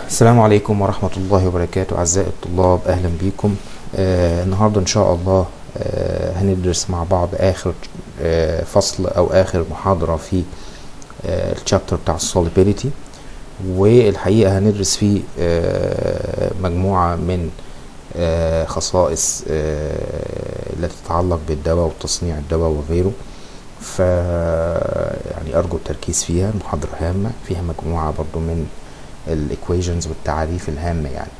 السلام عليكم ورحمة الله وبركاته أعزائي الطلاب أهلا بكم آه النهاردة إن شاء الله آه هندرس مع بعض آخر آه فصل أو آخر محاضرة في آه الشابتر بتاع السوليبيليتي والحقيقة هندرس فيه آه مجموعة من آه خصائص آه التي تتعلق بالدواء وتصنيع الدواء وغيره ف يعني أرجو التركيز فيها المحاضرة هامة فيها مجموعة برضو من الايكويشنز والتعاريف الهامة يعني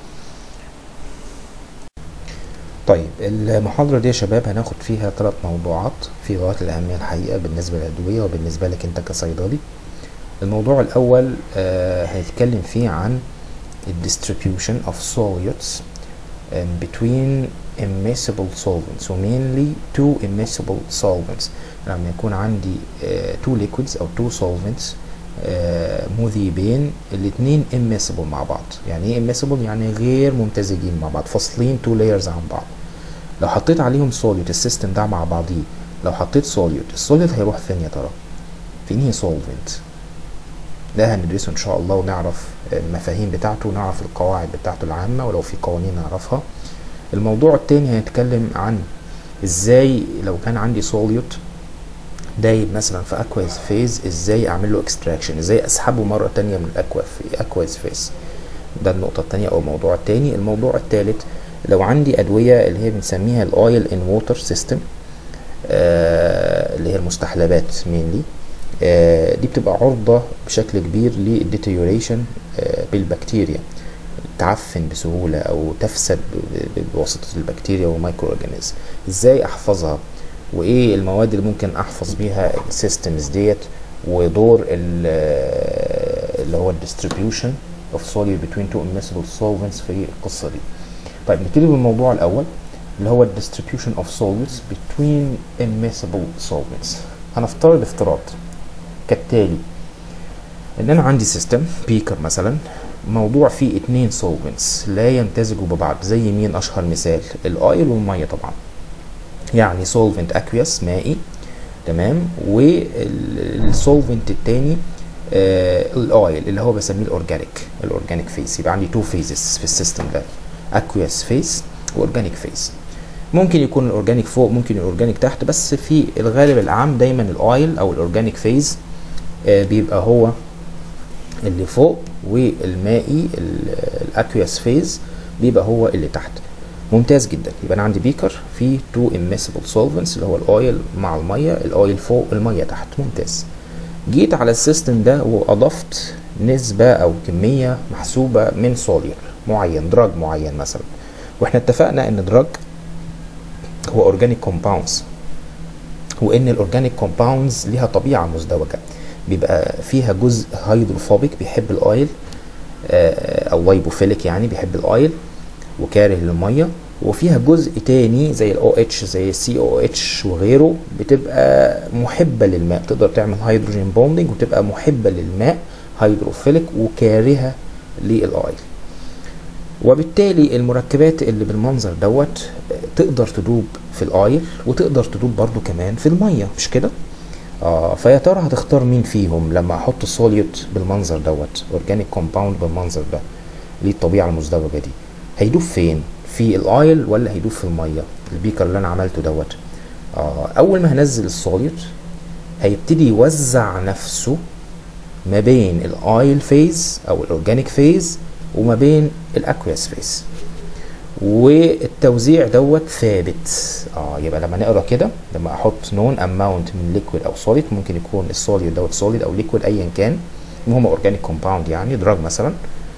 طيب المحاضرة دي يا شباب هناخد فيها ثلاث موضوعات في غاية الأهمية الحقيقة بالنسبة للأدوية وبالنسبة لك أنت كصيدلي الموضوع الأول آه هيتكلم فيه عن ال distribution of solutes um, between immiscible solvents و mainly two immiscible solvents لما يكون عندي uh, two liquids أو two solvents آه مذيبين الاثنين immiscible مع بعض يعني ايه immiscible يعني غير ممتزجين مع بعض فاصلين two layers عن بعض لو حطيت عليهم solute السيستم ده مع بعضيه لو حطيت solute السوليوت هيروح فين يا ترى في انهي solvent ده هندرسه ان شاء الله ونعرف المفاهيم بتاعته ونعرف القواعد بتاعته العامة ولو في قوانين نعرفها الموضوع التاني هيتكلم عن ازاي لو كان عندي solute دايب مثلا في اكواز فيز ازاي اعمل له اكستراكشن ازاي اسحبه مره تانية من الاكوا في اكواز فيز ده النقطه التانية او الموضوع التاني الموضوع التالت لو عندي ادويه اللي هي بنسميها الاويل ان ووتر سيستم اللي هي المستحلبات مينلي آه دي بتبقى عرضه بشكل كبير للديتيوريشن آه بالبكتيريا تعفن بسهوله او تفسد بواسطه البكتيريا والمايكرو اورجانيزم ازاي احفظها وايه المواد اللي ممكن احفظ بيها السيستمز ديت ودور اللي هو الديستريبيوشن اوف solute between two immiscible solvents في القصه دي طيب نبتدي بالموضوع الاول اللي هو الديستريبيوشن اوف solutes between immiscible solvents هنفترض افتراض كالتالي ان انا عندي سيستم بيكر مثلا موضوع فيه اتنين solvents لا يمتزجوا ببعض زي مين اشهر مثال الاويل والميه طبعا يعني solvent aqueous مائي تمام والسولفنت التاني آه الاويل اللي هو بسميه الاورجانيك الاورجانيك فيز يبقى عندي تو فيزز في السيستم ده aqueous فيز واورجانيك فيز ممكن يكون الاورجانيك فوق ممكن الاورجانيك تحت بس في الغالب العام دايما الاويل او الاورجانيك فيز آه بيبقى هو اللي فوق والمائي الاكويس فيز بيبقى هو اللي تحت ممتاز جدا يبقى انا عندي بيكر فيه تو immiscible solvents اللي هو الاويل مع الميه الاويل فوق الميه تحت ممتاز جيت على السيستم ده واضفت نسبه او كميه محسوبه من سولير معين دراج معين مثلا واحنا اتفقنا ان دراج هو اورجانيك كومباوندز وان الاورجانيك كومباوندز ليها طبيعه مزدوجه بيبقى فيها جزء هيدروفوبيك بيحب الاويل او لايبوفيليك يعني بيحب الاويل وكاره للميه وفيها جزء تاني زي الاو اتش زي السي او اتش وغيره بتبقى محبه للماء تقدر تعمل هيدروجين بوندنج وتبقى محبه للماء هيدروفيليك وكارهه للاويل وبالتالي المركبات اللي بالمنظر دوت تقدر تدوب في الاويل وتقدر تدوب برضو كمان في الميه مش كده اه فيا ترى هتختار مين فيهم لما احط السوليوت بالمنظر دوت اورجانيك كومباوند بالمنظر ده ليه الطبيعه المزدوجه دي هيدوب فين في الايل ولا هيدوب في الميه البيكر اللي انا عملته دوت آه اول ما هنزل السوليوت هيبتدي يوزع نفسه ما بين الايل فيز او الاورجانيك فيز وما بين الاكويس فيز والتوزيع دوت ثابت اه يبقى لما نقرا كده لما احط نون اماونت من ليكويد او سوليد ممكن يكون السوليد دوت سوليد او ليكويد ايا كان المهم اورجانيك كومباوند يعني دراج مثلا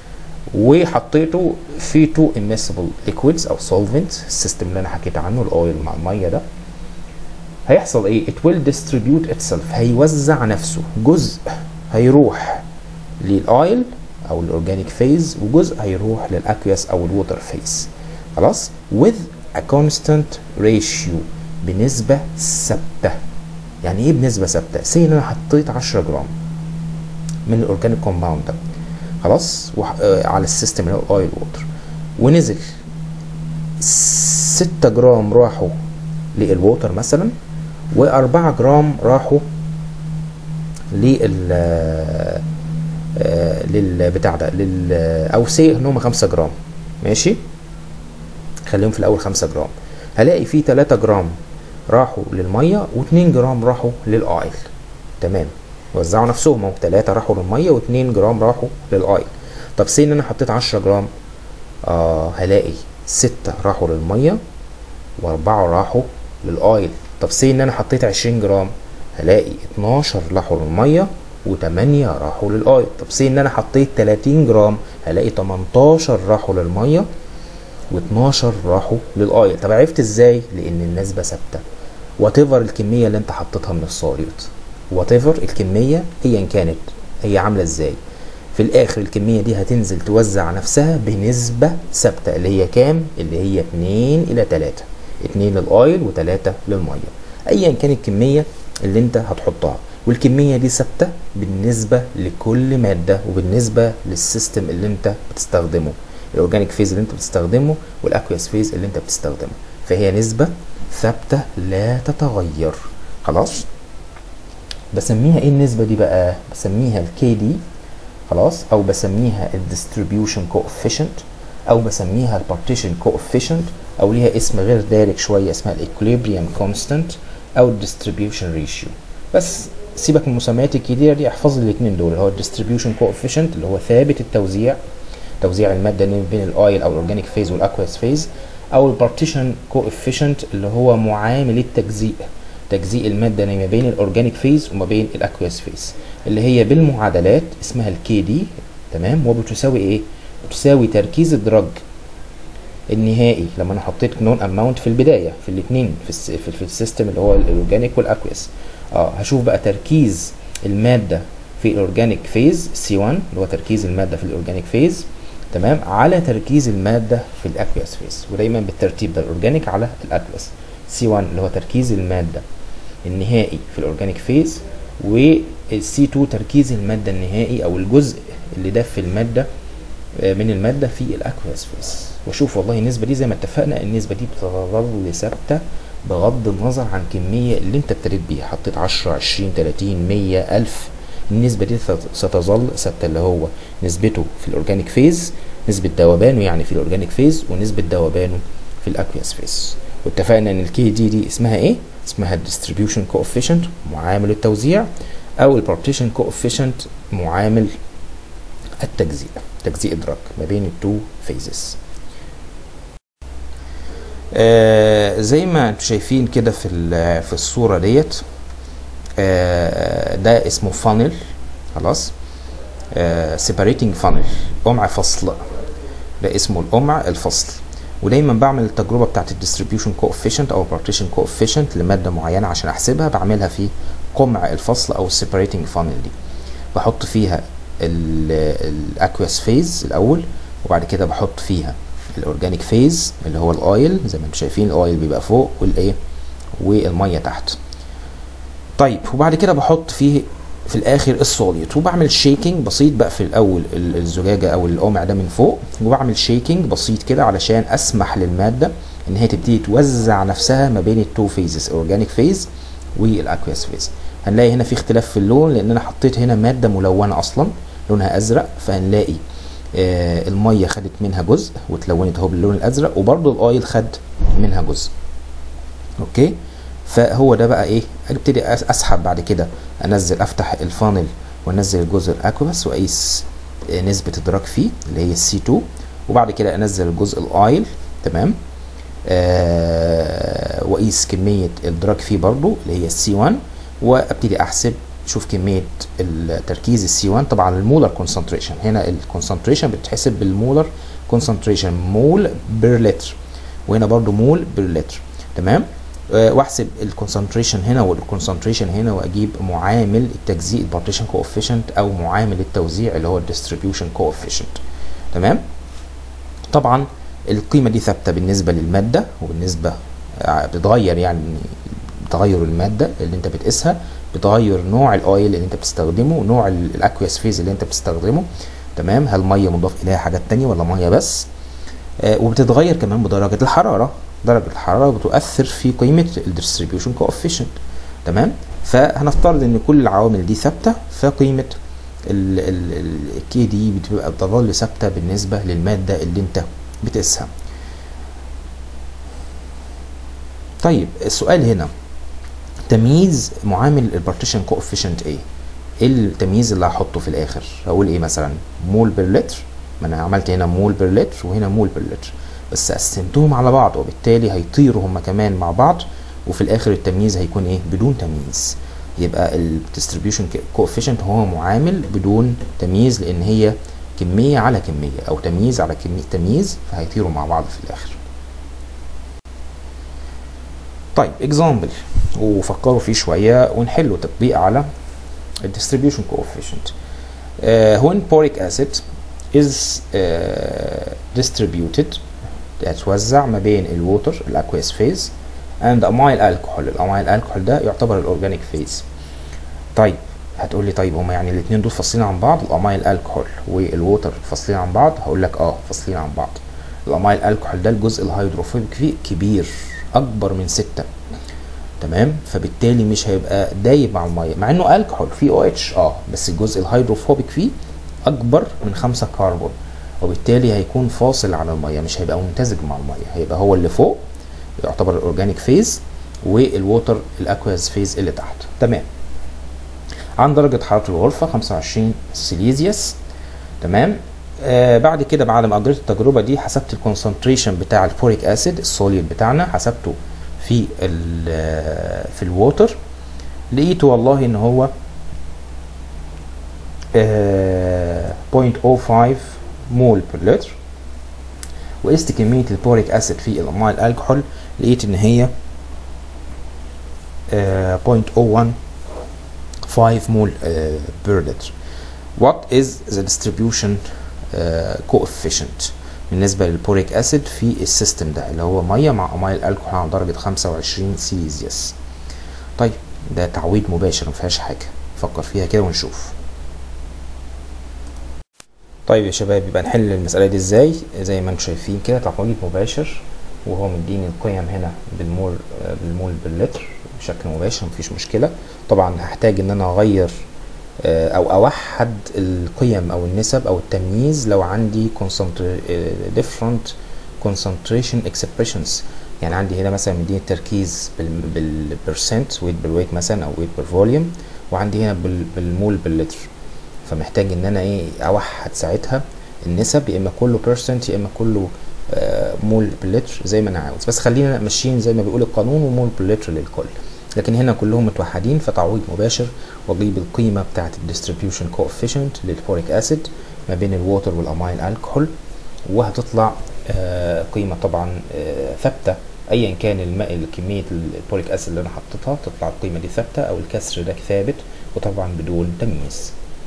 وحطيته في تو immiscible liquids او solvent السيستم اللي انا حكيت عنه الاويل مع الميه ده هيحصل ايه it will distribute itself هيوزع نفسه جزء هيروح للاويل او الاورجانيك فيز وجزء هيروح للاكويس او الووتر فيز خلاص with a constant ratio بنسبة ثابتة يعني ايه بنسبة ثابتة سي ان انا حطيت 10 جرام من الاورجانيك كومباوند ده خلاص وح... آه على السيستم اللي هو الاويل ووتر ونزل ستة جرام راحوا للووتر مثلا وأربعة جرام راحوا لل آه للبتاع ده لل او سي ان هم 5 جرام ماشي خليهم في الاول 5 جرام هلاقي في 3 جرام راحوا للميه و2 جرام راحوا للاويل تمام وزعوا نفسهم اهو 3 راحوا للميه و2 جرام راحوا للاويل طب سي ان انا حطيت 10 جرام آه هلاقي 6 راحوا للميه واربعة راحوا للاويل طب سي ان انا حطيت 20 جرام هلاقي 12 راحوا للميه و8 راحوا للاويل طب سي ان انا حطيت 30 جرام هلاقي 18 راحوا للميه و12 راحوا للاويل طب عرفت ازاي لان النسبه ثابته وات الكميه اللي انت حطيتها من الصاريوت وات الكميه ايا كانت هي عامله ازاي في الاخر الكميه دي هتنزل توزع نفسها بنسبه ثابته اللي هي كام اللي هي 2 الى 3 2 للاويل و3 للميه ايا كانت الكميه اللي انت هتحطها والكميه دي ثابته بالنسبه لكل ماده وبالنسبه للسيستم اللي انت بتستخدمه الاورجانيك فيز اللي انت بتستخدمه والاكويس فيز اللي انت بتستخدمه فهي نسبه ثابته لا تتغير خلاص بسميها ايه النسبه دي بقى بسميها الكي دي خلاص او بسميها الديستريبيوشن كوفيشنت او بسميها البارتيشن كوفيشنت او ليها اسم غير دارج شويه اسمها الايكوليبريم كونستانت او الديستريبيوشن ريشيو بس سيبك من المسميات الكتيره دي احفظ الاثنين دول اللي هو الديستريبيوشن كوفيشنت اللي هو ثابت التوزيع توزيع الماده بين الاويل او الاورجانيك فيز والاكويس فيز او البارتيشن كوفيشنت اللي هو معامل التجزيء تجزيء الماده ما بين الاورجانيك فيز وما بين الاكويس فيز اللي هي بالمعادلات اسمها الكي دي تمام وبتساوي ايه بتساوي تركيز الدرج النهائي لما انا حطيت نون اماونت في البدايه في الاثنين في الس... في, في السيستم اللي هو الاورجانيك والاكويس اه هشوف بقى تركيز الماده في الاورجانيك فيز سي 1 اللي هو تركيز الماده في الاورجانيك فيز تمام على تركيز الماده في الاكويس فيز ودايما بالترتيب ده الاورجانيك على الاكويس سي 1 اللي هو تركيز الماده النهائي في الاورجانيك فيز والسي 2 تركيز الماده النهائي او الجزء اللي ده في الماده من الماده في الاكويس فيز واشوف والله النسبه دي زي ما اتفقنا النسبه دي بتظل ثابته بغض النظر عن الكميه اللي انت ابتديت بيها حطيت 10 20 30 100 1000 النسبه دي ستظل ثابته اللي هو نسبته في الاورجانيك فيز نسبه ذوبانه يعني في الاورجانيك فيز ونسبه ذوبانه في الاكويس فيز واتفقنا ان الكي دي دي اسمها ايه اسمها الديستريبيوشن كوفيشنت معامل التوزيع او البارتيشن كوفيشنت معامل التجزيء تجزيء الدرج ما بين التو فيزز آه زي ما انتم شايفين كده في في الصوره ديت آه ده اسمه فانل خلاص سيبريتنج فانل قمع فصل ده اسمه القمع الفصل ودايما بعمل التجربه بتاعت الديستريبيوشن كوفيشنت او بارتيشن كوفيشنت لماده معينه عشان احسبها بعملها في قمع الفصل او السيبريتنج فانل دي بحط فيها الاكويس فيز الاول وبعد كده بحط فيها الاورجانيك فيز اللي هو الاويل زي ما انتم شايفين الاويل بيبقى فوق والايه والميه تحت طيب وبعد كده بحط فيه في الاخر السوليوت وبعمل شيكينج بسيط بقفل الاول الزجاجه او القمع ده من فوق وبعمل شيكينج بسيط كده علشان اسمح للماده ان هي تبتدي توزع نفسها ما بين التو فيزز الاورجانيك فيز والاكويس فيز هنلاقي هنا في اختلاف في اللون لان انا حطيت هنا ماده ملونه اصلا لونها ازرق فهنلاقي آه الميه خدت منها جزء واتلونت اهو باللون الازرق وبرده الاويل خد منها جزء اوكي فهو ده بقى ايه ابتدي اسحب بعد كده انزل افتح الفانل وانزل الجزء الاكوبس واقيس نسبه ادراك فيه اللي هي السي 2 وبعد كده انزل الجزء الاويل تمام آه واقيس كميه الادراك فيه برضو اللي هي السي 1 وابتدي احسب شوف كميه التركيز السي 1 طبعا المولر كونسنتريشن هنا الكونسنتريشن بتتحسب بالمولر كونسنتريشن مول بير لتر وهنا برضو مول بير لتر تمام أه واحسب الكونسنتريشن هنا والكونسنتريشن هنا واجيب معامل التجزيء البارتيشن كوفيشنت او معامل التوزيع اللي هو الديستريبيوشن كوفيشنت تمام طبعا القيمه دي ثابته بالنسبه للماده وبالنسبه بتغير يعني تغير الماده اللي انت بتقيسها بتغير نوع الاويل اللي انت بتستخدمه نوع الاكويس فيز اللي انت بتستخدمه تمام هل ميه مضاف اليها حاجات تانية ولا ميه بس آه وبتتغير كمان بدرجه الحراره درجه الحراره بتؤثر في قيمه الديستريبيوشن كوفيشنت تمام فهنفترض ان كل العوامل دي ثابته فقيمه الكي دي بتبقى بتظل ثابته بالنسبه للماده اللي انت بتقيسها طيب السؤال هنا تمييز معامل البارتيشن كوفيشنت ايه ايه التمييز اللي هحطه في الاخر هقول ايه مثلا مول بير لتر ما انا عملت هنا مول بير لتر وهنا مول بير لتر بس قسمتهم على بعض وبالتالي هيطيروا هما كمان مع بعض وفي الاخر التمييز هيكون ايه بدون تمييز يبقى الديستريبيوشن كوفيشنت هو معامل بدون تمييز لان هي كميه على كميه او تمييز على كميه تمييز فهيطيروا مع بعض في الاخر طيب اكزامبل وفكروا فيه شويه ونحله تطبيق على الديستريبيوشن coefficient uh, when boric acid is uh, distributed تتوزع ما بين الووتر الاكويس فيز and amyl alcohol الامايل الكحول ده يعتبر الاورجانيك فيز طيب هتقول لي طيب هما يعني الاثنين دول فاصلين عن بعض الامايل الكحول والووتر فاصلين عن بعض هقول لك اه فاصلين عن بعض الامايل الكحول ده الجزء الهيدروفوبيك فيه كبير اكبر من ستة تمام فبالتالي مش هيبقى دايب مع الميه مع انه الكحول فيه او اتش اه بس الجزء الهيدروفوبيك فيه اكبر من خمسة كربون وبالتالي هيكون فاصل عن الميه مش هيبقى ممتزج مع الميه هيبقى هو اللي فوق يعتبر الاورجانيك فيز والووتر الاكواز فيز اللي تحت تمام عن درجة حرارة الغرفة 25 سيليزيوس تمام آه بعد كده بعد ما اجريت التجربة دي حسبت الكونسنتريشن بتاع الفوريك اسيد السوليد بتاعنا حسبته في ال في الووتر لقيته والله ان هو آه 0.05 مول بير لتر وقست كمية البوريك اسيد في الامايل الكحول لقيت ان هي آه 0.015 مول بير لتر what is the distribution uh, coefficient بالنسبة للبوريك اسيد في السيستم ده اللي هو مية مع امايل الكحول على درجة 25 سيليزيوس طيب ده تعويض مباشر مفيهاش حاجة فكر فيها كده ونشوف طيب يا شباب يبقى نحل المسألة دي ازاي زي ما انتم شايفين كده تعويض مباشر وهو مديني القيم هنا بالمول بالمول باللتر بشكل مباشر مفيش مشكلة طبعا هحتاج ان انا اغير او اوحد القيم او النسب او التمييز لو عندي different concentration expressions يعني عندي هنا مثلا مديني التركيز بالبرسنت ويت بالويت مثلا او ويت بالفوليوم وعندي هنا بالمول باللتر فمحتاج ان انا ايه اوحد ساعتها النسب يا اما كله بيرسنت يا اما كله آه مول باللتر زي ما انا عاوز بس خلينا ماشيين زي ما بيقول القانون ومول باللتر للكل لكن هنا كلهم متوحدين فتعويض مباشر واجيب القيمه بتاعه الديستريبيوشن كوفيشنت للبوريك اسيد ما بين الووتر والاماين الكحول وهتطلع آه قيمه طبعا آه ثابته ايا كان الماء كميه البوريك اسيد اللي انا حطيتها تطلع القيمه دي ثابته او الكسر ده ثابت وطبعا بدون تمييز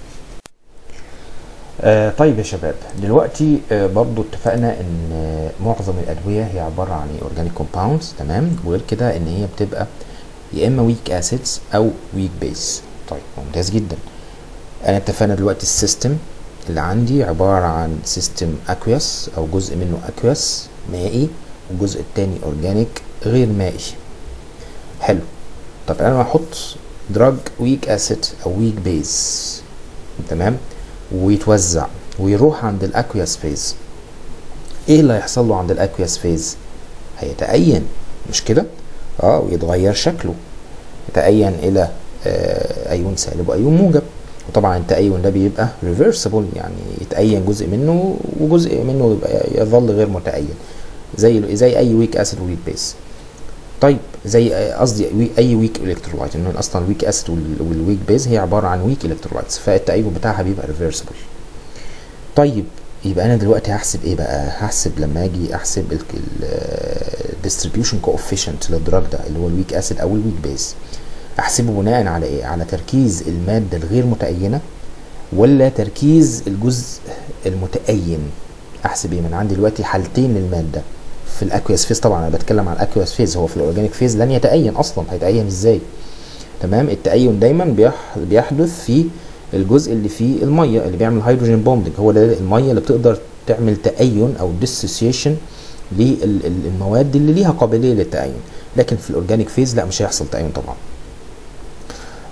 آه طيب يا شباب دلوقتي آه برضو اتفقنا ان آه معظم الادويه هي عباره عن اورجانيك كومباوندز تمام وغير كده ان هي بتبقى يا اما ويك اسيدز او ويك بيس طيب ممتاز جدا انا اتفقنا دلوقتي السيستم اللي عندي عباره عن سيستم اكويس او جزء منه اكويس مائي والجزء التاني اورجانيك غير مائي حلو طب انا هحط دراج ويك اسيد او ويك بيز تمام ويتوزع ويروح عند الاكوياس فيز ايه اللي هيحصل له عند الاكوياس فيز هيتأين مش كده اه ويتغير شكله يتأين الى آه ايون سالب وايون موجب وطبعا التأين ده بيبقى ريفرسبل يعني يتأين جزء منه وجزء منه يبقى يظل غير متأين زي زي اي ويك اسيد ويك بيس طيب زي قصدي اي ويك الكترولايت انه اصلا الويك اسيد والويك بيز هي عباره عن ويك الكترولايتس فالتأيب بتاعها بيبقى ريفرسبل طيب يبقى انا دلوقتي هحسب ايه بقى هحسب لما اجي احسب الديستريبيوشن كوفيشنت للدراج ده اللي هو الويك اسيد او الويك بيز احسبه بناء على ايه على تركيز الماده الغير متأينه ولا تركيز الجزء المتأين احسب ايه من عندي دلوقتي حالتين للماده في الاكويس فيز طبعا انا بتكلم على الاكويس فيز هو في الاورجانيك فيز لن يتأين اصلا هيتأين ازاي تمام التأين دايما بيح بيحدث في الجزء اللي فيه الميه اللي بيعمل هيدروجين بوندنج هو ده الميه اللي بتقدر تعمل تأين او ديسوسيشن للمواد اللي ليها قابليه للتأين لكن في الاورجانيك فيز لا مش هيحصل تأين طبعا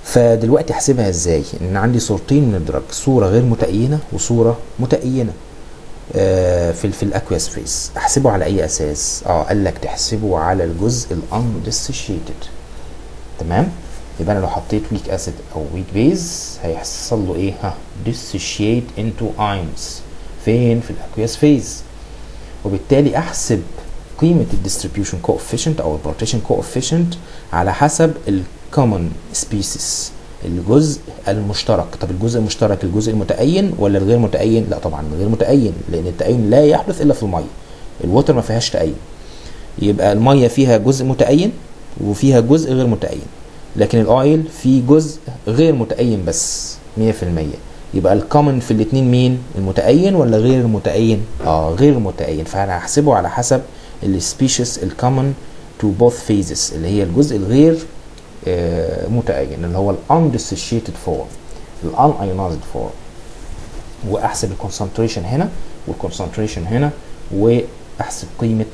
فدلوقتي احسبها ازاي ان عندي صورتين من الدرج صوره غير متأينه وصوره متأينه آه في ال في الاكويس فيس احسبه على اي اساس اه قال لك تحسبه على الجزء الانديسوشيتد تمام يبقى انا لو حطيت ويك اسيد او ويك بيز هيحصل له ايه ها dissociate into ions فين في الاكويس فيز وبالتالي احسب قيمة الديستريبيوشن coefficient او البروتيشن coefficient على حسب الكومن سبيسيس الجزء المشترك طب الجزء المشترك الجزء المتأين ولا الغير متأين لا طبعا الغير متأين لان التأين لا يحدث الا في المية الوتر ما فيهاش تأين يبقى المية فيها جزء متأين وفيها جزء غير متأين لكن الاويل فيه جزء غير متأين بس 100% يبقى الكومن في الاثنين مين المتأين ولا غير المتأين اه غير متأين فانا هحسبه على حسب السبيشيز الكومن تو بوث phases اللي هي الجزء الغير آه متأين اللي هو الاندسوشيتد فورم الانايونايزد فورم واحسب الكونسنتريشن هنا والكونسنتريشن هنا واحسب قيمه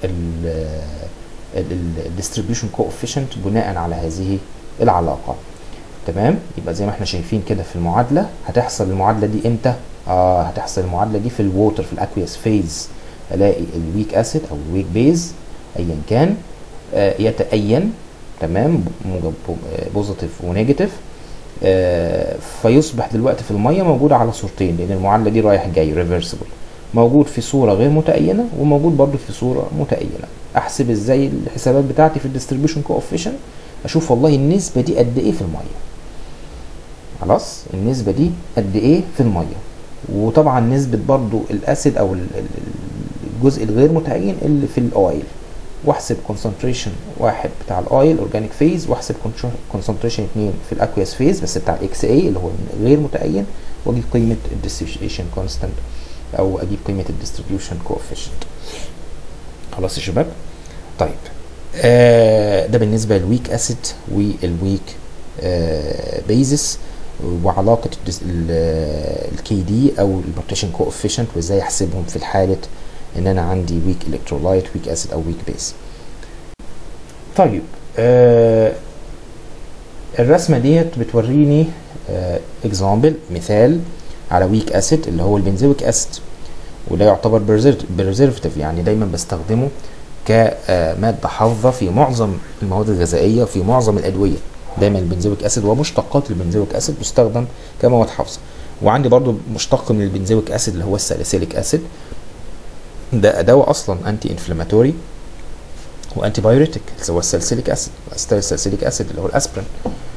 الديستريبيوشن كوفيشنت بناء على هذه العلاقه تمام يبقى زي ما احنا شايفين كده في المعادله هتحصل المعادله دي امتى اه هتحصل المعادله دي في الووتر في الاكويس فيز الاقي الويك اسيد او الويك بيز ايا كان آه يتأين تمام بوزيتيف ونيجاتيف آه فيصبح دلوقتي في الميه موجود على صورتين لان المعادله دي رايح جاي ريفرسبل موجود في صوره غير متأينه وموجود برضو في صوره متأينه احسب ازاي الحسابات بتاعتي في الديستريبيوشن كوفيشنت اشوف والله النسبه دي قد ايه في الميه خلاص النسبه دي قد ايه في الميه وطبعا نسبه برضو الاسيد او الجزء الغير متأين اللي في الاويل واحسب كونسنتريشن واحد بتاع الاويل اورجانيك فيز واحسب كونسنتريشن اثنين في الاكويس فيز بس بتاع الاكس اي اللي هو غير متأين واجيب قيمه الديستريبيوشن كونستانت او اجيب قيمه الديستريبيوشن كوفيشنت خلاص يا شباب طيب آه ده بالنسبه للويك اسيد والويك آه بيزس وعلاقه الكي دي او البارتيشن كوفيشنت وازاي احسبهم في الحاله ان انا عندي ويك الكترولايت ويك اسيد او ويك بيز طيب آه الرسمه ديت بتوريني اكزامبل مثال على ويك اسيد اللي هو البنزويك اسيد وده يعتبر بريزرفتيف يعني دايما بستخدمه كماده حافظه في معظم المواد الغذائيه وفي معظم الادويه دايما البنزويك اسيد ومشتقات البنزويك اسيد بيستخدم كمواد حافظه وعندي برضو مشتق من البنزويك اسيد اللي هو الساليسيليك اسيد ده دواء اصلا انتي انفلاماتوري وانتي بايوريتك اللي هو الساليسيليك اسيد الساليسيليك اسيد اللي هو الاسبرين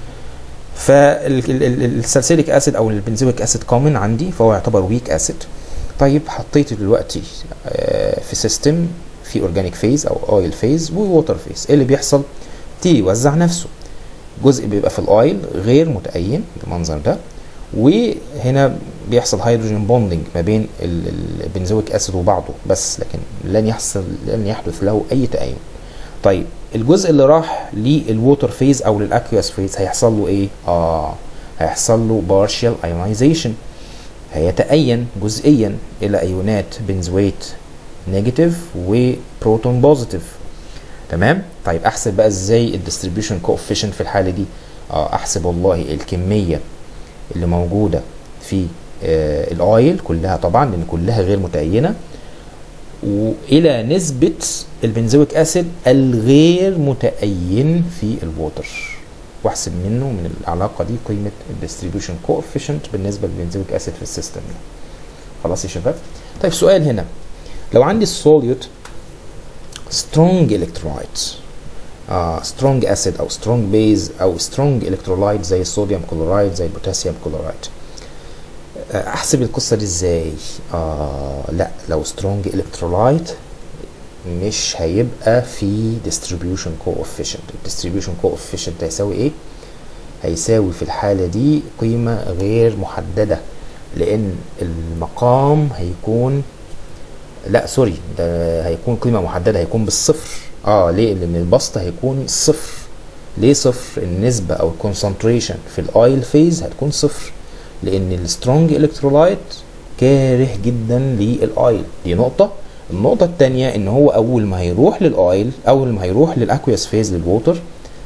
فالسالسيليك اسيد او البنزويك اسيد كومن عندي فهو يعتبر ويك اسيد طيب حطيته دلوقتي في سيستم في اورجانيك فيز او اويل فيز ووتر فيز ايه اللي بيحصل تي يوزع نفسه جزء بيبقى في الاويل غير متأين بالمنظر ده وهنا بيحصل هيدروجين بوندنج ما بين البنزويك اسيد وبعضه بس لكن لن يحصل لن يحدث له اي تأين طيب الجزء اللي راح للووتر فيز او للاكيوس فيز هيحصل له ايه اه هيحصل له بارشال ايونايزيشن هيتأين جزئيا الى ايونات بنزويت نيجاتيف وبروتون بوزيتيف تمام طيب احسب بقى ازاي الديستريبيوشن كوفيشنت في الحاله دي اه احسب والله الكميه اللي موجوده في آه الاويل كلها طبعا لان كلها غير متأينه والى نسبة البنزويك اسيد الغير متأين في الووتر واحسب منه من العلاقة دي قيمة الديستريبيوشن كوفيشنت بالنسبة للبنزويك اسيد في السيستم ده خلاص يا شباب طيب سؤال هنا لو عندي السوليوت سترونج الكترولايت آه سترونج اسيد او سترونج بيز او سترونج الكترولايت زي الصوديوم كلورايد زي البوتاسيوم كلورايد احسب القصه دي ازاي آه لا لو سترونج الكترولايت مش هيبقى في distribution coefficient الديستريبيوشن coefficient هيساوي ايه هيساوي في الحاله دي قيمه غير محدده لان المقام هيكون لا سوري ده هيكون قيمه محدده هيكون بالصفر اه ليه لان البسط هيكون صفر ليه صفر النسبه او الكونسنتريشن في الاويل فيز هتكون صفر لان السترونج الكترولايت كاره جدا للاويل دي نقطه النقطه الثانيه ان هو اول ما هيروح للاويل اول ما هيروح للاكويس فيز للووتر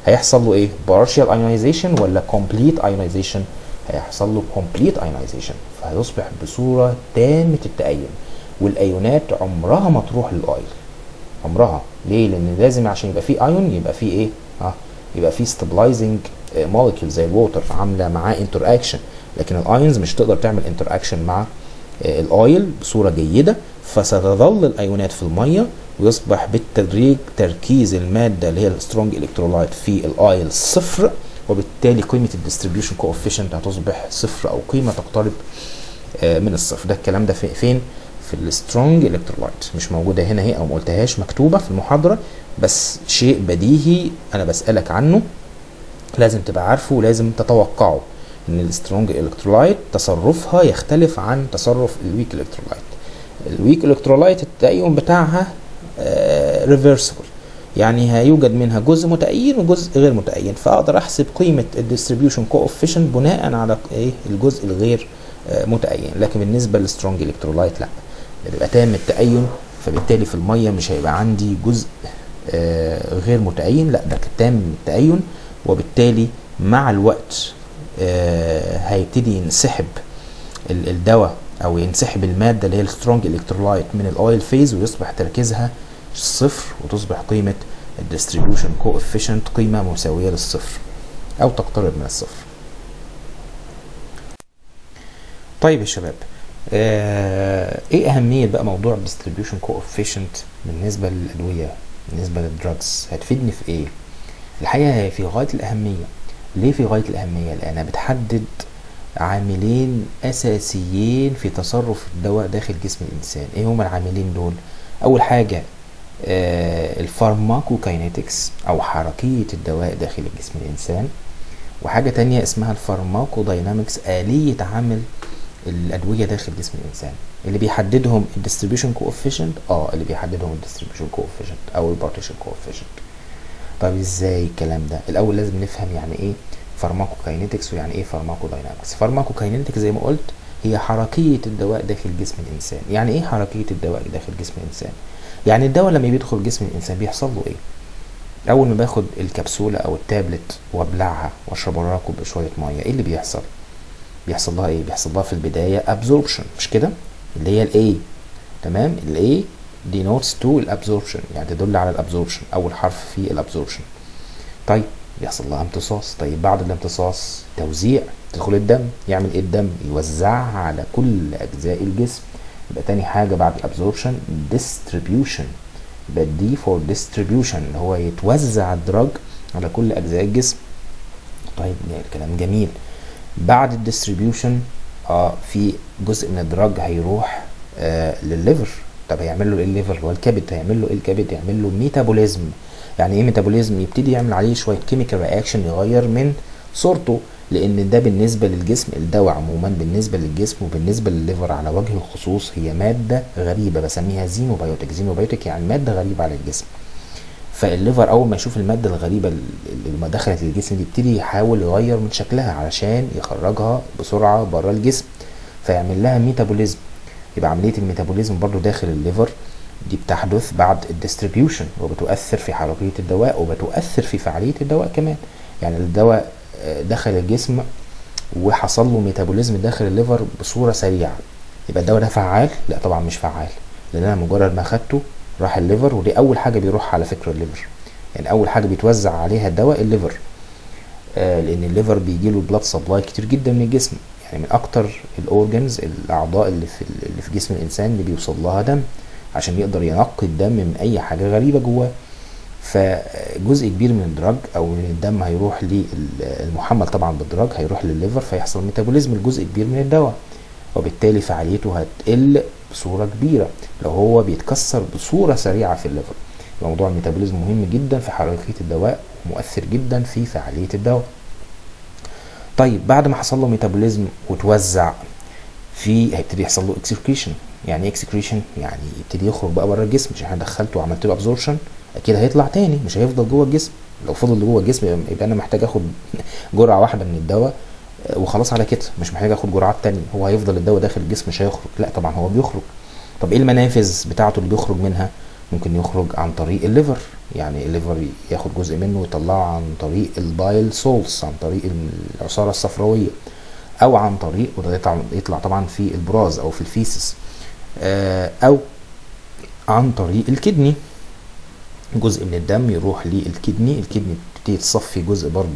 هيحصل له ايه partial ionization ولا complete ionization هيحصل له complete ionization فهيصبح بصوره تامه التأين والايونات عمرها ما تروح للاويل عمرها ليه لان لازم عشان يبقى فيه ايون يبقى فيه ايه ها يبقى فيه ستابلايزنج مولكيول زي الووتر عامله معاه انتر اكشن لكن الايونز مش تقدر تعمل انتر اكشن مع الاويل بصوره جيده فستظل الايونات في الميه ويصبح بالتدريج تركيز الماده اللي هي السترونج الكترولايت في الاويل صفر وبالتالي قيمه الديستريبيوشن كوفيشنت هتصبح صفر او قيمه تقترب من الصفر ده الكلام ده فين في السترونج الكترولايت مش موجوده هنا هي او ما قلتهاش مكتوبه في المحاضره بس شيء بديهي انا بسالك عنه لازم تبقى عارفه ولازم تتوقعه ان السترونج الكترولايت تصرفها يختلف عن تصرف الويك الكترولايت الويك الكترولايت التأين بتاعها ريفرسبل يعني هيوجد منها جزء متأين وجزء غير متأين فاقدر احسب قيمه الديستريبيوشن كوفيشنت بناء على ايه الجزء الغير آه متأين لكن بالنسبه للسترونج الكترولايت لا ده بيبقى تام التأين فبالتالي في الميه مش هيبقى عندي جزء آه غير متأين لا ده تام التأين وبالتالي مع الوقت آه هيبتدي ينسحب الدواء او ينسحب الماده اللي هي السترونج الكترولايت من الاويل فيز ويصبح تركيزها صفر وتصبح قيمه الديستريبيوشن كوفيشنت قيمه مساويه للصفر او تقترب من الصفر طيب يا شباب آه ايه اهميه بقى موضوع الديستريبيوشن كوفيشنت بالنسبه للادويه بالنسبه للدراجز هتفيدني في ايه الحقيقه هي في غايه الاهميه ليه في غايه الاهميه لانها بتحدد عاملين اساسيين في تصرف الدواء داخل جسم الانسان ايه هما العاملين دول اول حاجه آه الفارماكوكاينيتكس او حركيه الدواء داخل جسم الانسان وحاجه تانية اسمها الفارماكوداينامكس اليه عمل الادويه داخل جسم الانسان اللي بيحددهم الديستريبيوشن كوفيشنت اه اللي بيحددهم الديستريبيوشن كوفيشنت او البارتيشن كوفيشنت طب ازاي الكلام ده الاول لازم نفهم يعني ايه فارماكوكاينيتكس ويعني ايه فارماكوداينامكس فارماكوكاينيتكس زي ما قلت هي حركيه الدواء داخل جسم الانسان يعني ايه حركيه الدواء داخل جسم الانسان يعني الدواء لما بيدخل جسم الانسان بيحصل له ايه اول ما باخد الكبسوله او التابلت وابلعها واشرب وراها كوب شويه ميه ايه اللي بيحصل بيحصل لها ايه بيحصل لها في البدايه ابزوربشن مش كده اللي هي الاي تمام الاي denotes to الابزوربشن يعني تدل على الابزوربشن اول حرف في الابزوربشن طيب بيحصل لها امتصاص طيب بعد الامتصاص توزيع تدخل الدم يعمل ايه الدم يوزعها على كل اجزاء الجسم يبقى تاني حاجه بعد الابزوربشن distribution يبقى دي فور distribution اللي هو يتوزع الدراج على كل اجزاء الجسم طيب الكلام جميل بعد الديستريبيوشن اه في جزء من الدراج هيروح آه للليفر طب هيعمل له ايه الليفر اللي هو الكبد هيعمل له ايه الكبد يعمل له ميتابوليزم يعني ايه ميتابوليزم يبتدي يعمل عليه شويه كيميكال رياكشن يغير من صورته لان ده بالنسبه للجسم الدواء عموما بالنسبه للجسم وبالنسبه للليفر على وجه الخصوص هي ماده غريبه بسميها زينوبيوتيك زينوبيوتيك يعني ماده غريبه على الجسم فالليفر اول ما يشوف الماده الغريبه اللي ما دخلت الجسم دي يبتدي يحاول يغير من شكلها علشان يخرجها بسرعه بره الجسم فيعمل لها ميتابوليزم يبقى عمليه الميتابوليزم برضو داخل الليفر دي بتحدث بعد الديستريبيوشن وبتؤثر في حركيه الدواء وبتؤثر في فعاليه الدواء كمان يعني الدواء دخل الجسم وحصل له ميتابوليزم داخل الليفر بصوره سريعه يبقى الدواء ده فعال لا طبعا مش فعال لان انا مجرد ما اخدته راح الليفر ودي اول حاجه بيروح على فكره الليفر يعني اول حاجه بيتوزع عليها الدواء الليفر آه لان الليفر بيجي له بلاد سبلاي كتير جدا من الجسم يعني من اكتر الاورجنز الاعضاء اللي في اللي في جسم الانسان اللي بيوصل لها دم عشان يقدر ينقي الدم من اي حاجه غريبه جواه فجزء كبير من الدراج او من الدم هيروح للمحمل طبعا بالدراج هيروح للليفر فيحصل ميتابوليزم لجزء كبير من الدواء وبالتالي فعاليته هتقل بصوره كبيره لو هو بيتكسر بصوره سريعه في الليفر موضوع الميتابوليزم مهم جدا في حركيه الدواء ومؤثر جدا في فعاليه الدواء طيب بعد ما حصل له ميتابوليزم وتوزع في هيبتدي يحصل له اكسكريشن يعني ايه اكسكريشن يعني يبتدي يخرج بقى بره الجسم مش انا دخلته وعملت له ابزوربشن اكيد هيطلع تاني مش هيفضل جوه الجسم لو فضل جوه الجسم يبقى انا محتاج اخد جرعه واحده من الدواء وخلاص على كده مش محتاج اخد جرعات تانية هو هيفضل الدواء داخل الجسم مش هيخرج لا طبعا هو بيخرج طب ايه المنافذ بتاعته اللي بيخرج منها ممكن يخرج عن طريق الليفر يعني الليفر ياخد جزء منه ويطلعه عن طريق البايل سولز عن طريق العصاره الصفراويه او عن طريق وده يطلع, يطلع طبعا في البراز او في الفيسس او عن طريق الكدني جزء من الدم يروح للكدني الكدني تبتدي تصفي جزء برضو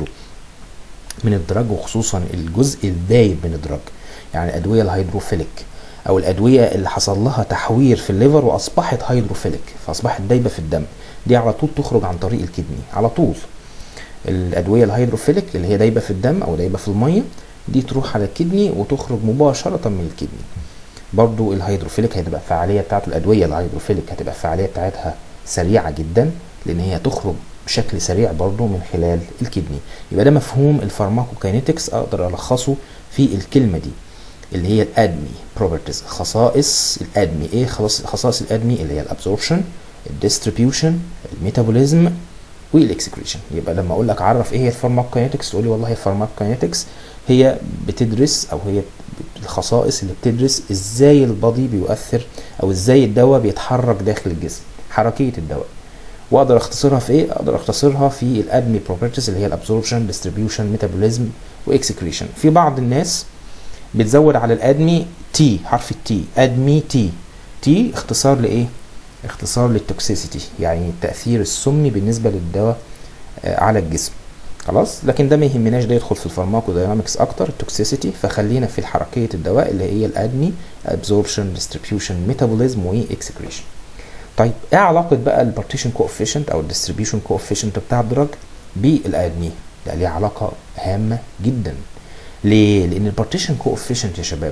من الدرج وخصوصا الجزء الدايب من الدرج يعني الادويه الهيدروفيليك او الادويه اللي حصل لها تحوير في الليفر واصبحت هيدروفيليك فاصبحت دايبه في الدم دي على طول تخرج عن طريق الكدني على طول الادويه الهيدروفيليك اللي هي دايبه في الدم او دايبه في الميه دي تروح على الكدني وتخرج مباشره من الكدني برضو الهيدروفيليك هتبقى الفعاليه بتاعت الادويه الهيدروفيليك هتبقى الفعاليه بتاعتها سريعه جدا لان هي تخرج بشكل سريع برضو من خلال الكدني يبقى ده مفهوم الفارماكوكاينيتكس اقدر الخصه في الكلمه دي اللي هي الادمي بروبرتيز خصائص الادمي ايه خصائص الادمي اللي هي الابزوربشن الديستريبيوشن الميتابوليزم والاكسكريشن يبقى لما اقول لك عرف ايه هي الفارماكوكاينيتكس تقول لي والله الفارماكوكاينيتكس هي بتدرس او هي الخصائص اللي بتدرس ازاي البادي بيؤثر او ازاي الدواء بيتحرك داخل الجسم حركيه الدواء واقدر اختصرها في ايه اقدر اختصرها في الادمي بروبرتيز اللي هي الابزوربشن ديستريبيوشن ميتابوليزم واكسكريشن في بعض الناس بتزود على الادمي تي حرف التي ادمي تي تي اختصار لايه اختصار للتوكسيسيتي يعني التاثير السمي بالنسبه للدواء على الجسم خلاص لكن ده ما يهمناش ده يدخل في الفارماكو داينامكس اكتر التوكسيسيتي فخلينا في حركيه الدواء اللي هي الادمي ابزوربشن ديستريبيوشن ميتابوليزم واكسكريشن طيب ايه علاقه بقى البارتيشن كوفيشنت او الديستريبيوشن كوفيشنت بتاع الدرج بالادمي ده ليه علاقه هامه جدا ليه لان البارتيشن كوفيشنت يا شباب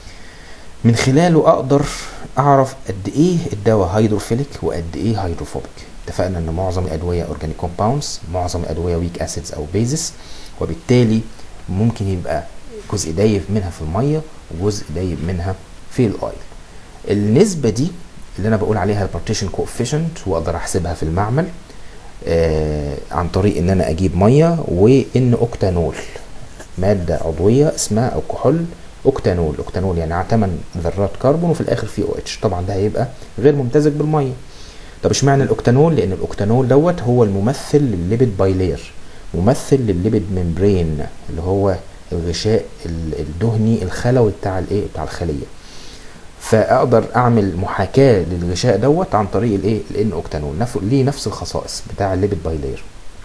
من خلاله اقدر اعرف قد ايه الدواء هيدروفيليك وقد ايه هيدروفوبيك اتفقنا ان معظم الادويه اورجانيك كومباوندز معظم الادويه ويك اسيدز او بيزس وبالتالي ممكن يبقى جزء دايب منها في الميه وجزء دايب منها في الاويل النسبه دي اللي انا بقول عليها البارتيشن كوفيشنت واقدر احسبها في المعمل آه عن طريق ان انا اجيب ميه وان اوكتانول ماده عضويه اسمها او كحول اوكتانول اوكتانول يعني 8 ذرات كربون وفي الاخر في او اتش طبعا ده هيبقى غير ممتزج بالميه طب اشمعنى الاوكتانول لان الاوكتانول دوت هو الممثل للليبيد بايلير ممثل للليبيد ممبرين اللي هو الغشاء الدهني الخلوي بتاع الايه بتاع الخليه فاقدر اعمل محاكاه للغشاء دوت عن طريق الايه الان اوكتانول نف... ليه نفس الخصائص بتاع الليبيد بايلير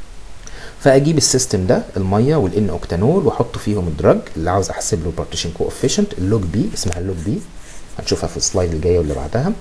فاجيب السيستم ده الميه والان اوكتانول واحط فيهم الدرج اللي عاوز احسب له بارتيشن كوفيشنت اللوج بي اسمها اللوج بي هنشوفها في السلايد الجايه واللي بعدها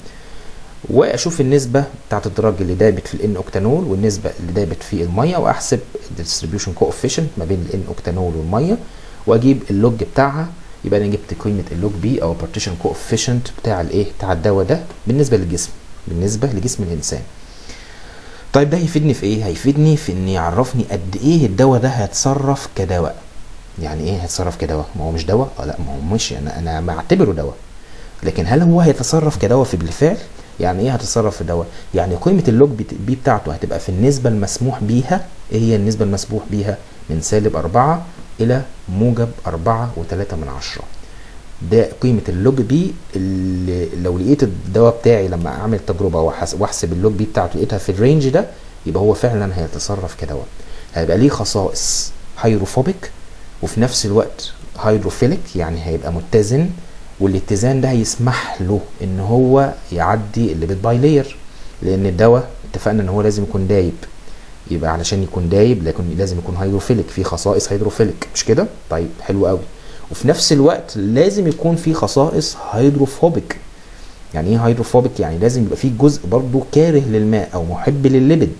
واشوف النسبه بتاعت الدرج اللي دابت في الان اوكتانول والنسبه اللي دابت في الميه واحسب الديستريبيوشن كوفيشنت ما بين الان اوكتانول والميه واجيب اللوج بتاعها يبقى انا جبت قيمه اللوج بي او بارتيشن كوفيشنت بتاع الايه بتاع الدواء ده بالنسبه للجسم بالنسبه لجسم الانسان طيب ده هيفيدني في ايه هيفيدني في ان يعرفني قد ايه الدواء ده هيتصرف كدواء يعني ايه هيتصرف كدواء ما هو مش دواء اه لا ما هو مش انا انا بعتبره دواء لكن هل هو هيتصرف كدواء في بالفعل يعني ايه هتتصرف في الدواء يعني قيمه اللوج بي بتاعته هتبقى في النسبه المسموح بيها ايه هي النسبه المسموح بيها من سالب 4 الى موجب 4 و3 من عشرة ده قيمة اللوج بي اللي لو لقيت الدواء بتاعي لما اعمل تجربة واحسب اللوج بي بتاعته لقيتها في الرينج ده يبقى هو فعلا هيتصرف كدواء هيبقى ليه خصائص هيدروفوبيك وفي نفس الوقت هيدروفيليك يعني هيبقى متزن والاتزان ده هيسمح له ان هو يعدي الليبيد بايلير لان الدواء اتفقنا ان هو لازم يكون دايب يبقى علشان يكون دايب لكن لازم يكون هيدروفيليك في خصائص هيدروفيليك مش كده طيب حلو قوي وفي نفس الوقت لازم يكون في خصائص هيدروفوبيك يعني ايه هيدروفوبيك يعني لازم يبقى فيه جزء برضو كاره للماء او محب للليبيد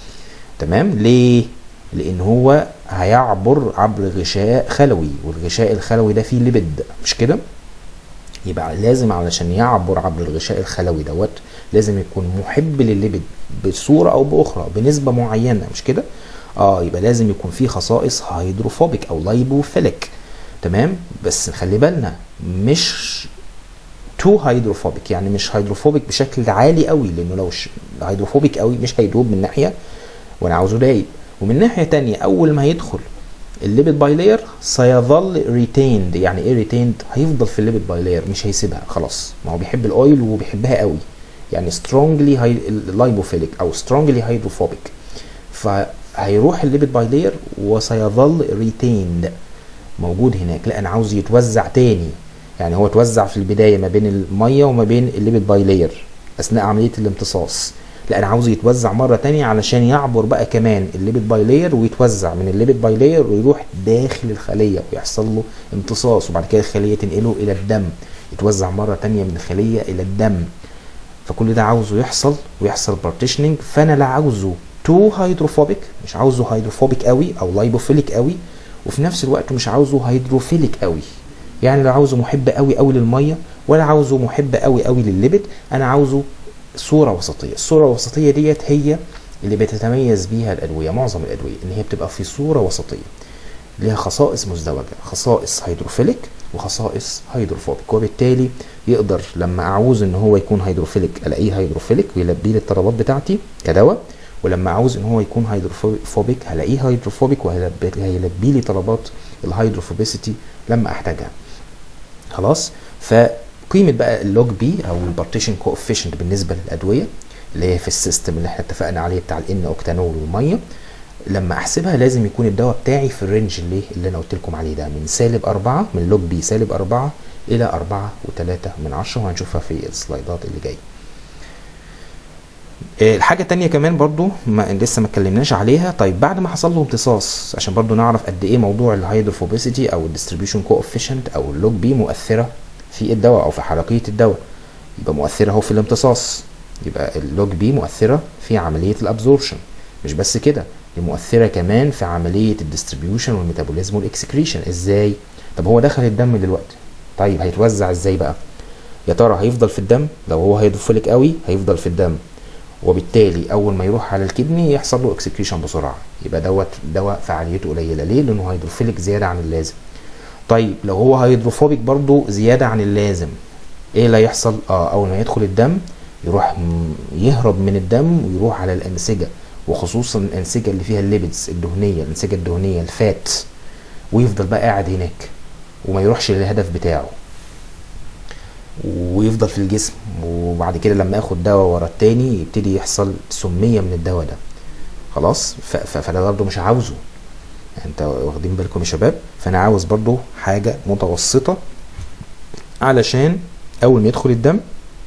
تمام ليه لان هو هيعبر عبر غشاء خلوي والغشاء الخلوي ده فيه ليبيد مش كده يبقى لازم علشان يعبر عبر الغشاء الخلوي دوت لازم يكون محب للليبيد بصوره او باخرى بنسبه معينه مش كده اه يبقى لازم يكون فيه خصائص هيدروفوبيك او لايبوفيليك تمام بس خلي بالنا مش تو هيدروفوبيك يعني مش هيدروفوبيك بشكل عالي قوي لانه لو هيدروفوبيك قوي مش هيدوب من ناحيه وانا عاوزه دايب ومن ناحيه تانية اول ما هيدخل الليبيد بايلير سيظل ريتيند يعني ايه ريتيند هيفضل في الليبيد بايلير مش هيسيبها خلاص ما هو بيحب الاويل وبيحبها قوي يعني strongly لايبوفيليك او strongly hydrophobic فهيروح الليبيد باي لاير وسيظل ريتيند موجود هناك لا انا عاوز يتوزع تاني يعني هو اتوزع في البدايه ما بين الميه وما بين الليبيد باي لاير اثناء عمليه الامتصاص لا انا عاوزه يتوزع مره تانية علشان يعبر بقى كمان الليبيد باي لاير ويتوزع من الليبيد باي لاير ويروح داخل الخليه ويحصل له امتصاص وبعد كده الخليه تنقله الى الدم يتوزع مره تانية من الخليه الى الدم فكل ده عاوزه يحصل ويحصل بارتيشننج فانا لا عاوزه تو هيدروفوبيك مش عاوزه هيدروفوبيك قوي او لايبوفيليك قوي وفي نفس الوقت مش عاوزه هيدروفيليك قوي يعني لا عاوزه محب قوي قوي للميه ولا عاوزه محب قوي قوي للليبيد انا عاوزه صوره وسطيه الصوره الوسطيه ديت هي اللي بتتميز بيها الادويه معظم الادويه ان هي بتبقى في صوره وسطيه ليها خصائص مزدوجه خصائص هيدروفيليك وخصائص هيدروفوبيك وبالتالي يقدر لما اعوز ان هو يكون هيدروفيليك الاقيه هيدروفيليك ويلبي لي الطلبات بتاعتي كدواء ولما عاوز ان هو يكون هيدروفوبيك هلاقيه هيدروفوبيك وهيلبي لي طلبات الهيدروفوبيسيتي لما احتاجها خلاص فقيمه بقى اللوج بي او البارتيشن كوفيشنت بالنسبه للادويه اللي هي في السيستم اللي احنا اتفقنا عليه بتاع الان اوكتانول والميه لما احسبها لازم يكون الدواء بتاعي في الرينج اللي اللي انا قلت لكم عليه ده من سالب 4 من لوج بي سالب 4 الى 4 و3 من 10 وهنشوفها في السلايدات اللي جايه الحاجه التانية كمان برضو ما لسه ما اتكلمناش عليها طيب بعد ما حصل له امتصاص عشان برضو نعرف قد ايه موضوع الهيدروفوبيسيتي او الديستريبيوشن كوفيشنت او اللوج بي مؤثره في الدواء او في حركيه الدواء يبقى مؤثره اهو في الامتصاص يبقى اللوج بي مؤثره في عمليه الابزوربشن مش بس كده دي مؤثره كمان في عمليه الديستريبيوشن والميتابوليزم والاكسكريشن ازاي طب هو دخل الدم دلوقتي طيب هيتوزع ازاي بقى يا ترى هيفضل في الدم لو هو هيدروفيليك قوي هيفضل في الدم وبالتالي اول ما يروح على الكدني يحصل له اكسكريشن بسرعه يبقى دوت دواء فعاليته قليله ليه لانه هيدروفيليك زياده عن اللازم طيب لو هو هيدروفوبيك برضو زياده عن اللازم ايه اللي هيحصل اه اول ما يدخل الدم يروح يهرب من الدم ويروح على الانسجه وخصوصا الانسجه اللي فيها الليبيدز الدهنيه الانسجه الدهنيه الفات ويفضل بقى قاعد هناك وما يروحش للهدف بتاعه ويفضل في الجسم وبعد كده لما ياخد دواء ورا التاني يبتدي يحصل سمية من الدواء ده خلاص فده برضه مش عاوزه يعني انت واخدين بالكم يا شباب فانا عاوز برضه حاجة متوسطة علشان اول ما يدخل الدم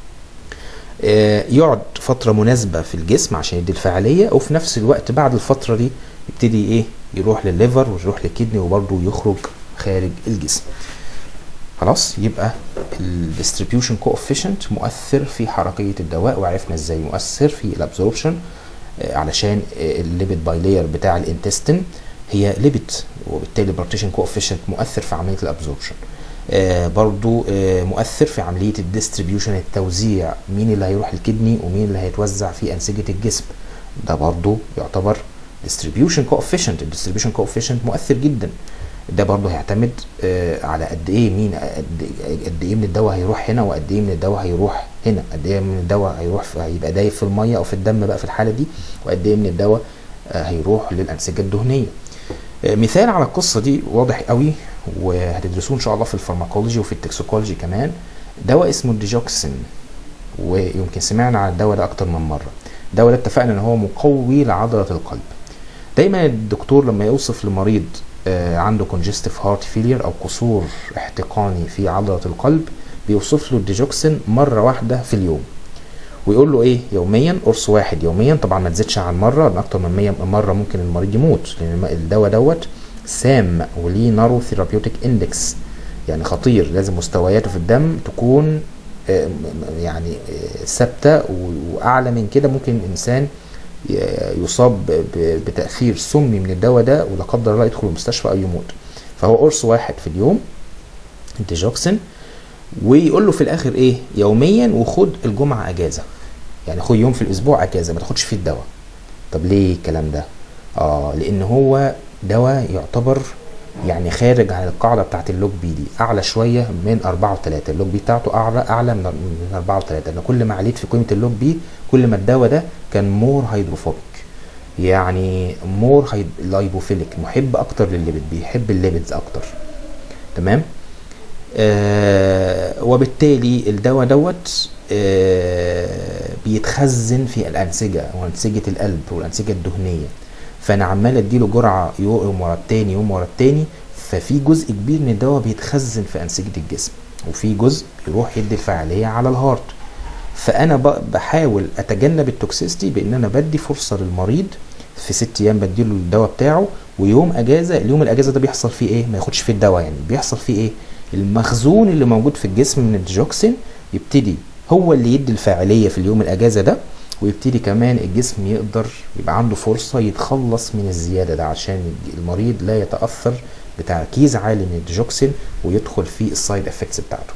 آه يقعد فترة مناسبة في الجسم عشان يدي الفعالية وفي نفس الوقت بعد الفترة دي يبتدي ايه يروح للليفر ويروح للكدني وبرضه يخرج خارج الجسم خلاص يبقى الديستريبيوشن كوفيشنت مؤثر في حركيه الدواء وعرفنا ازاي مؤثر في الابزوربشن علشان الليبيد باي لاير بتاع الانتستين هي ليبيد وبالتالي البارتيشن كوفيشنت مؤثر في عمليه الابزوربشن آه برضو آه مؤثر في عمليه الديستريبيوشن التوزيع مين اللي هيروح الكدني ومين اللي هيتوزع في انسجه الجسم ده برضو يعتبر distribution coefficient الديستريبيوشن coefficient مؤثر جدا ده برضه هيعتمد آه على قد ايه مين قد ايه من الدواء هيروح هنا وقد ايه من الدواء هيروح هنا قد ايه من الدواء هيروح هيبقى دايب في الميه او في الدم بقى في الحاله دي وقد ايه من الدواء آه هيروح للانسجه الدهنيه آه مثال على القصه دي واضح قوي وهتدرسوه ان شاء الله في الفارماكولوجي وفي التكسيكولوجي كمان دواء اسمه الديجوكسين ويمكن سمعنا عن الدواء ده اكتر من مره الدواء ده اتفقنا ان هو مقوي لعضله القلب دايما الدكتور لما يوصف لمريض آه عنده congestive heart failure او قصور احتقاني في عضله القلب بيوصف له الديجوكسين مره واحده في اليوم ويقول له ايه يوميا قرص واحد يوميا طبعا ما تزيدش عن مره لان اكتر من 100 مره ممكن المريض يموت لان الدواء دوت سام وليه نارو ثيرابيوتيك اندكس يعني خطير لازم مستوياته في الدم تكون آه يعني ثابته واعلى من كده ممكن الانسان يصاب بتاثير سمي من الدواء ده ولا قدر الله يدخل المستشفى او يموت فهو قرص واحد في اليوم انتيجوكسين ويقول له في الاخر ايه يوميا وخد الجمعه اجازه يعني خد يوم في الاسبوع اجازه ما تاخدش فيه الدواء طب ليه الكلام ده اه لان هو دواء يعتبر يعني خارج عن القاعده بتاعت اللوج بي دي اعلى شويه من 4 و3 اللوج بي بتاعته اعلى اعلى من 4 و3 لان كل ما عليت في قيمه اللوج بي كل ما الدواء ده كان مور هيدروفوبيك يعني مور لايبوفيليك محب اكتر للليبيد بيحب الليبيدز اكتر تمام آه وبالتالي الدواء دوت آه بيتخزن في الانسجه وانسجه القلب والانسجه الدهنيه فانا عمال اديله جرعه يوم ورا التاني يوم ورا التاني ففي جزء كبير من الدواء بيتخزن في انسجه الجسم وفي جزء يروح يدي الفعاليه على الهارت فانا بحاول اتجنب التوكسيستي بان انا بدي فرصه للمريض في ست ايام بديله الدواء بتاعه ويوم اجازه اليوم الاجازه ده بيحصل فيه ايه ما ياخدش فيه الدواء يعني بيحصل فيه ايه المخزون اللي موجود في الجسم من الديجوكسين يبتدي هو اللي يدي الفاعليه في اليوم الاجازه ده ويبتدي كمان الجسم يقدر يبقى عنده فرصه يتخلص من الزياده ده عشان المريض لا يتاثر بتركيز عالي من الديجوكسين ويدخل في السايد افكتس بتاعته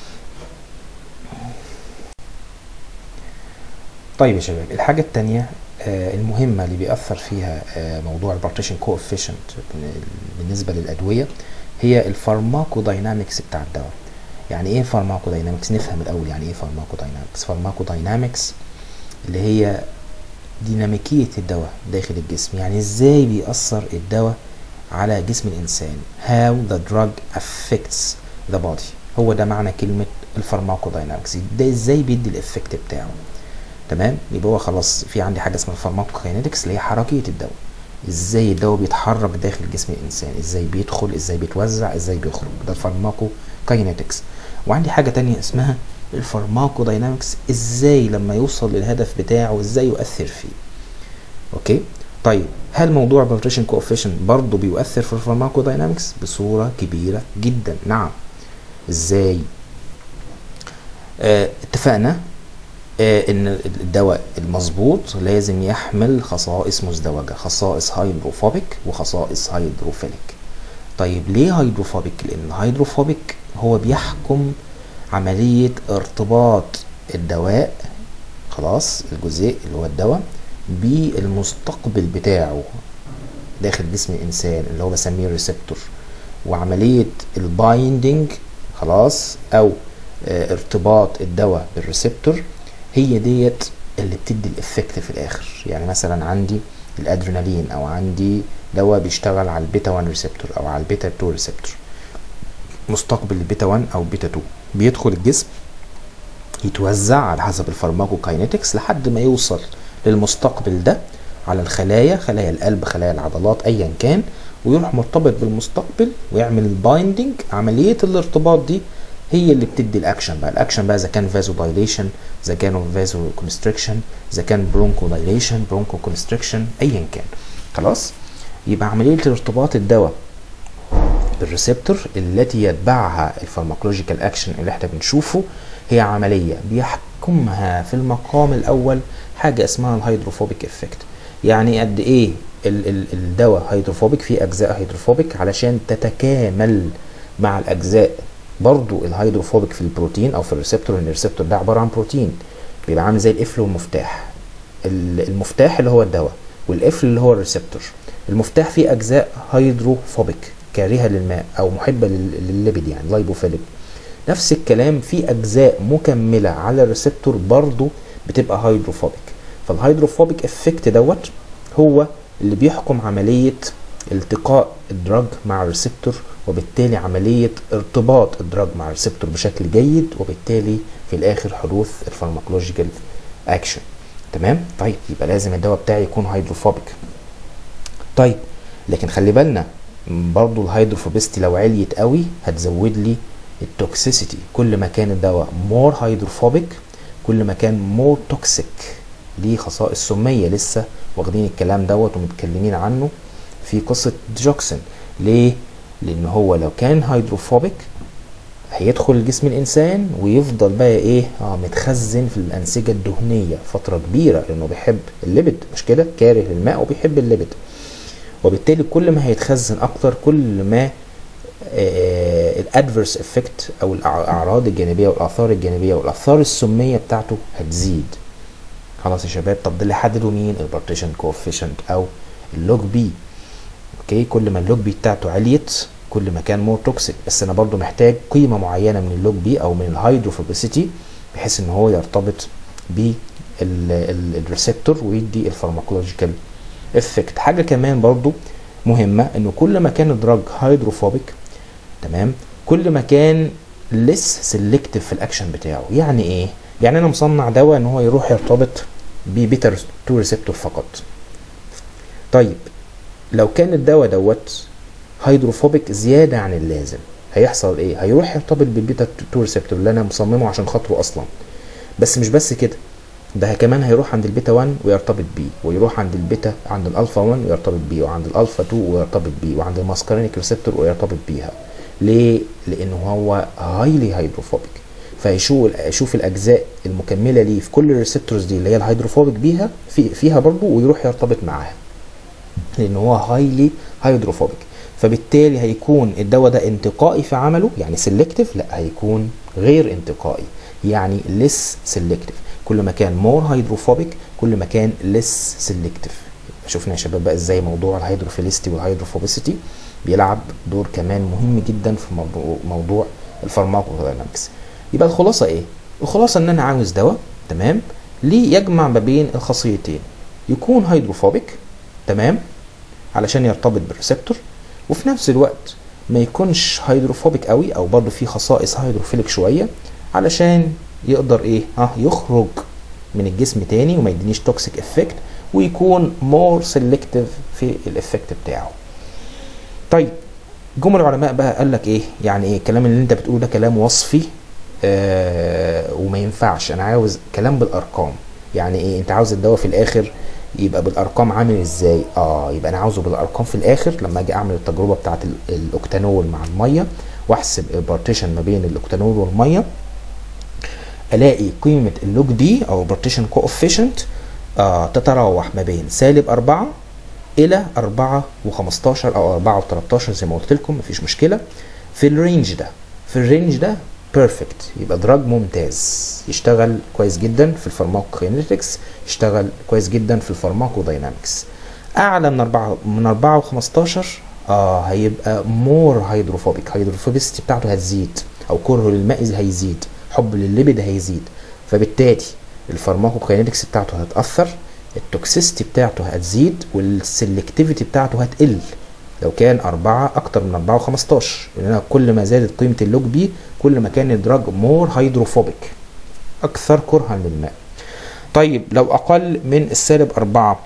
طيب يا شباب الحاجه الثانيه آه المهمه اللي بيأثر فيها آه موضوع البارتيشن كوفيشنت بالنسبه للادويه هي الفارماكو داينامكس بتاع الدواء يعني ايه فارماكو داينامكس نفهم الاول يعني ايه فارماكو داينامكس فارماكو داينامكس اللي هي ديناميكيه الدواء داخل الجسم يعني ازاي بيأثر الدواء على جسم الانسان how the drug affects the body هو ده معنى كلمه الفارماكو داينامكس ده ازاي بيدي الافكت بتاعه تمام يبقى هو خلاص في عندي حاجه اسمها الفارماكوكاينetics اللي هي حركيه الدواء ازاي الدواء بيتحرك داخل جسم الانسان ازاي بيدخل ازاي بيتوزع ازاي بيخرج ده الفارماكوكاينetics وعندي حاجه تانية اسمها الفارماكو داينامكس ازاي لما يوصل للهدف بتاعه ازاي يؤثر فيه اوكي طيب هل موضوع البلتريشن كوفيشن برضه بيؤثر في الفارماكو داينامكس بصوره كبيره جدا نعم ازاي آه اتفقنا آه ان الدواء المظبوط لازم يحمل خصائص مزدوجه خصائص هيدروفوبيك وخصائص هيدروفيليك طيب ليه هيدروفوبيك لان الهيدروفوبيك هو بيحكم عمليه ارتباط الدواء خلاص الجزيء اللي هو الدواء بالمستقبل بتاعه داخل جسم الانسان اللي هو بسميه الريسبتور وعمليه البايندنج خلاص او اه ارتباط الدواء بالريسبتور هي ديت اللي بتدي الافكت في الاخر يعني مثلا عندي الادرينالين او عندي دواء بيشتغل على البيتا 1 ريسبتور او على البيتا 2 ريسبتور مستقبل البيتا 1 او بيتا 2 بيدخل الجسم يتوزع على حسب الفارماكوكاينetics لحد ما يوصل للمستقبل ده على الخلايا خلايا القلب خلايا العضلات ايا كان ويروح مرتبط بالمستقبل ويعمل البايندنج عمليه الارتباط دي هي اللي بتدي الاكشن بقى الاكشن بقى اذا كان فازو دايليشن اذا كان فازو كونستريكشن اذا كان برونكو دايليشن برونكو كونستريكشن ايا كان خلاص يبقى عمليه ارتباط الدواء بالريسبتور التي يتبعها الفارماكولوجيكال اكشن اللي احنا بنشوفه هي عمليه بيحكمها في المقام الاول حاجه اسمها الهيدروفوبيك افكت يعني قد ايه ال ال الدواء هيدروفوبيك في اجزاء هيدروفوبيك علشان تتكامل مع الاجزاء برضو الهيدروفوبيك في البروتين او في الريسبتور لان الريسبتور ده عباره عن بروتين بيبقى عامل زي القفل والمفتاح المفتاح اللي هو الدواء والقفل اللي هو الريسبتور المفتاح فيه اجزاء هيدروفوبيك كارهه للماء او محبه للليبيد يعني لايبوفيليك نفس الكلام في اجزاء مكمله على الريسبتور برضو بتبقى هيدروفوبيك فالهيدروفوبيك افكت دوت هو اللي بيحكم عمليه التقاء الدراج مع الريسبتور وبالتالي عمليه ارتباط الدراج مع الريسبتور بشكل جيد وبالتالي في الاخر حدوث الفارماكولوجيكال اكشن تمام طيب يبقى لازم الدواء بتاعي يكون هيدروفوبيك طيب لكن خلي بالنا برضو الهيدروفوبيستي لو عليت قوي هتزود لي التوكسيسيتي كل ما كان الدواء مور هيدروفوبيك كل ما كان مور توكسيك ليه خصائص سميه لسه واخدين الكلام دوت ومتكلمين عنه في قصه جوكسن ليه لان هو لو كان هيدروفوبيك هيدخل جسم الانسان ويفضل بقى ايه اه متخزن في الانسجه الدهنيه فتره كبيره لانه بيحب الليبيد مش كده كاره للماء وبيحب الليبيد وبالتالي كل ما هيتخزن اكتر كل ما الادفيرس افكت او الاعراض الجانبيه والاثار الجانبيه والاثار السميه بتاعته هتزيد خلاص يا شباب طب ده اللي حدده مين البارتيشن كوفيشنت او اللوج بي اوكي كل ما اللوج بي بتاعته عليت كل ما كان مور توكسيك بس انا برضو محتاج قيمه معينه من اللوج بي او من الهيدروفوبيسيتي بحيث ان هو يرتبط بالريسبتور ويدي الفارماكولوجيكال افكت حاجه كمان برضو مهمه انه كل ما كان الدراج هيدروفوبيك تمام كل ما كان لس سيلكتيف في الاكشن بتاعه يعني ايه يعني انا مصنع دواء ان هو يروح يرتبط ببيتا 2 ريسبتور فقط طيب لو كان الدواء دوت هيدروفوبيك زياده عن اللازم هيحصل ايه هيروح يرتبط بالبيتا 2 ريسبتور اللي انا مصممه عشان خاطره اصلا بس مش بس كده ده كمان هيروح عند البيتا 1 ويرتبط بيه ويروح عند البيتا عند الالفا 1 ويرتبط بيه وعند الالفا 2 ويرتبط بيه وعند الماسكارينيك ريسبتور ويرتبط بيها ليه لانه هو هايلي هيدروفوبيك فيشوف يشوف الاجزاء المكمله ليه في كل الريسبتورز دي اللي هي الهيدروفوبيك بيها في فيها برضه ويروح يرتبط معاها لان هو هايلي هيدروفوبيك فبالتالي هيكون الدواء ده انتقائي في عمله يعني سيلكتيف لا هيكون غير انتقائي يعني ليس سيلكتيف كل ما كان مور هيدروفوبيك كل ما كان ليس سيلكتيف شفنا يا شباب بقى ازاي موضوع الهيدروفيليستي والهيدروفوبيسيتي بيلعب دور كمان مهم جدا في موضوع موضوع الفارماكوداينامكس يبقى الخلاصه ايه الخلاصه ان انا عاوز دواء تمام ليه يجمع ما بين الخاصيتين يكون هيدروفوبيك تمام علشان يرتبط بالريسبتور وفي نفس الوقت ما يكونش هيدروفوبيك قوي او برضه فيه خصائص هيدروفيليك شويه علشان يقدر ايه ها يخرج من الجسم تاني وما يدينيش توكسيك افكت ويكون مور سيلكتيف في الافكت بتاعه طيب جم العلماء بقى قال لك ايه يعني ايه الكلام اللي انت بتقوله ده كلام وصفي آه وما ينفعش انا عاوز كلام بالارقام يعني ايه انت عاوز الدواء في الاخر يبقى بالارقام عامل ازاي اه يبقى انا عاوزه بالارقام في الاخر لما اجي اعمل التجربه بتاعه الاوكتانول مع الميه واحسب البارتيشن ما بين الاوكتانول والميه الاقي قيمه اللوج دي او بارتيشن كوفيشنت آه تتراوح ما بين سالب 4 الى 4 و15 او 4 و13 زي ما قلت لكم مفيش مشكله في الرينج ده في الرينج ده بيرفكت يبقى دراج ممتاز يشتغل كويس جدا في الفارماكوكينيتكس يشتغل كويس جدا في الفارماكوداينامكس اعلى من 4 من 4 و15 اه هيبقى مور هيدروفوبيك هيدروفوبيستي بتاعته هتزيد او كره للماء هيزيد حب للليبيد هيزيد فبالتالي الفارماكوكينيتكس بتاعته هتاثر التوكسيستي بتاعته هتزيد والسلكتيفيتي بتاعته هتقل لو كان أربعة أكتر من أربعة وخمستاشر لأن أنا كل ما زادت قيمة اللوج بي كل ما كان الدراج مور هيدروفوبيك أكثر كرها للماء طيب لو أقل من السالب أربعة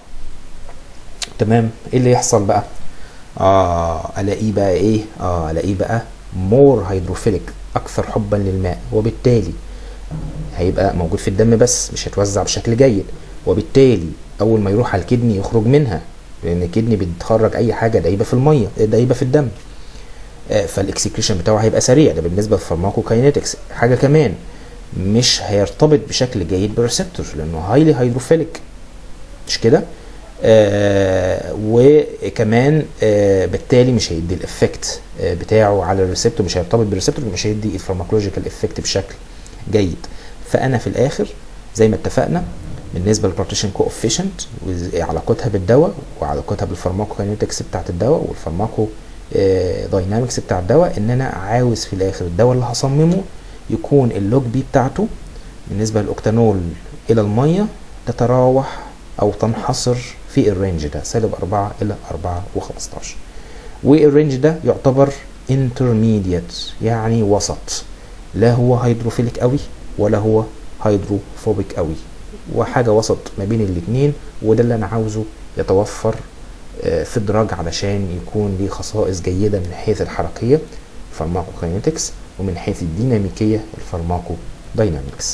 تمام إيه اللي يحصل بقى؟ آه ألاقيه بقى إيه؟ آه ألاقيه بقى مور هيدروفيليك أكثر حبا للماء وبالتالي هيبقى موجود في الدم بس مش هيتوزع بشكل جيد وبالتالي اول ما يروح على الكدني يخرج منها لان الكدني بتخرج اي حاجه دايبه في الميه دايبه في الدم آه فالاكسكريشن بتاعه هيبقى سريع ده بالنسبه للفارماكوكاينetics حاجه كمان مش هيرتبط بشكل جيد بالريسبتور لانه هايلي هيدروفيليك مش كده آه وكمان آه بالتالي مش هيدي الافكت آه بتاعه على الريسبتور مش هيرتبط بالريسبتور مش هيدي الفارماكولوجيكال افكت بشكل جيد فانا في الاخر زي ما اتفقنا بالنسبه للبارتيشن كوفيشنت وعلاقتها بالدواء وعلاقتها بالفارماكوكاينيتكس بتاعت الدواء والفارماكو داينامكس بتاع الدواء ان انا عاوز في الاخر الدواء اللي هصممه يكون اللوج بي بتاعته بالنسبه للاوكتانول الى الميه تتراوح او تنحصر في الرينج ده سالب 4 الى 4 و15 والرينج ده يعتبر انترميديت يعني وسط لا هو هيدروفيليك قوي ولا هو هيدروفوبيك قوي وحاجة وسط ما بين الاتنين وده اللي أنا عاوزه يتوفر في الدراج علشان يكون ليه خصائص جيدة من حيث الحركية فارماكوكاينetics ومن حيث الديناميكية الفارماكو داينامكس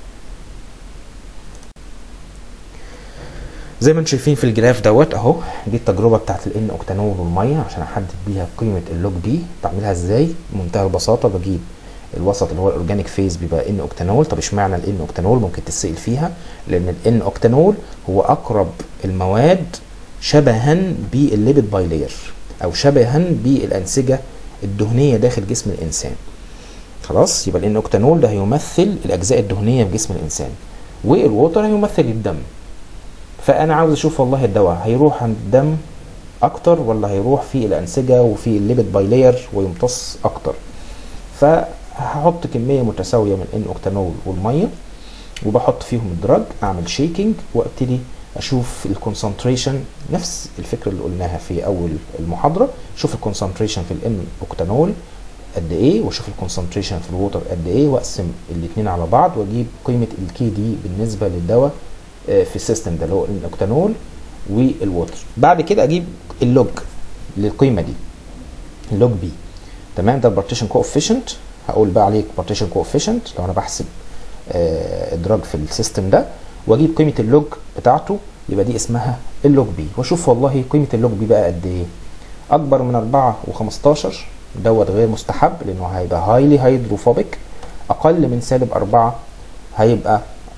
زي ما انتم شايفين في الجراف دوت اهو دي التجربه بتاعت الان اوكتانول والميه عشان احدد بيها قيمه اللوج بي بعملها ازاي بمنتهى البساطه بجيب الوسط اللي هو الاورجانيك فيز بيبقى ان اوكتانول طب اشمعنى الان اوكتانول ممكن تتسال فيها لان الان اوكتانول هو اقرب المواد شبها بالليبيد بايلير او شبها بالانسجه الدهنيه داخل جسم الانسان خلاص يبقى الان اوكتانول ده هيمثل الاجزاء الدهنيه في جسم الانسان والووتر هيمثل الدم فانا عاوز اشوف والله الدواء هيروح عند الدم اكتر ولا هيروح في الانسجه وفي الليبيد بايلير ويمتص اكتر فهحط كميه متساويه من ان اوكتانول والميه وبحط فيهم الدراج اعمل شيكينج وابتدي اشوف الكونسنتريشن نفس الفكره اللي قلناها في اول المحاضره شوف الكونسنتريشن في الان اوكتانول قد ايه واشوف الكونسنتريشن في الووتر قد ايه واقسم الاثنين على بعض واجيب قيمه الكي دي بالنسبه للدواء في السيستم ده اللي هو الاوكتانول والووتر بعد كده اجيب اللوج للقيمه دي اللوج بي تمام ده البارتيشن كوفيشنت هقول بقى عليه بارتيشن كوفيشنت لو انا بحسب الدراج في السيستم ده واجيب قيمه اللوج بتاعته يبقى دي اسمها اللوج بي واشوف والله قيمه اللوج بي بقى قد ايه اكبر من 4 و15 دوت غير مستحب لانه هيبقى هايلي هيدروفوبيك اقل من سالب 4 هيبقى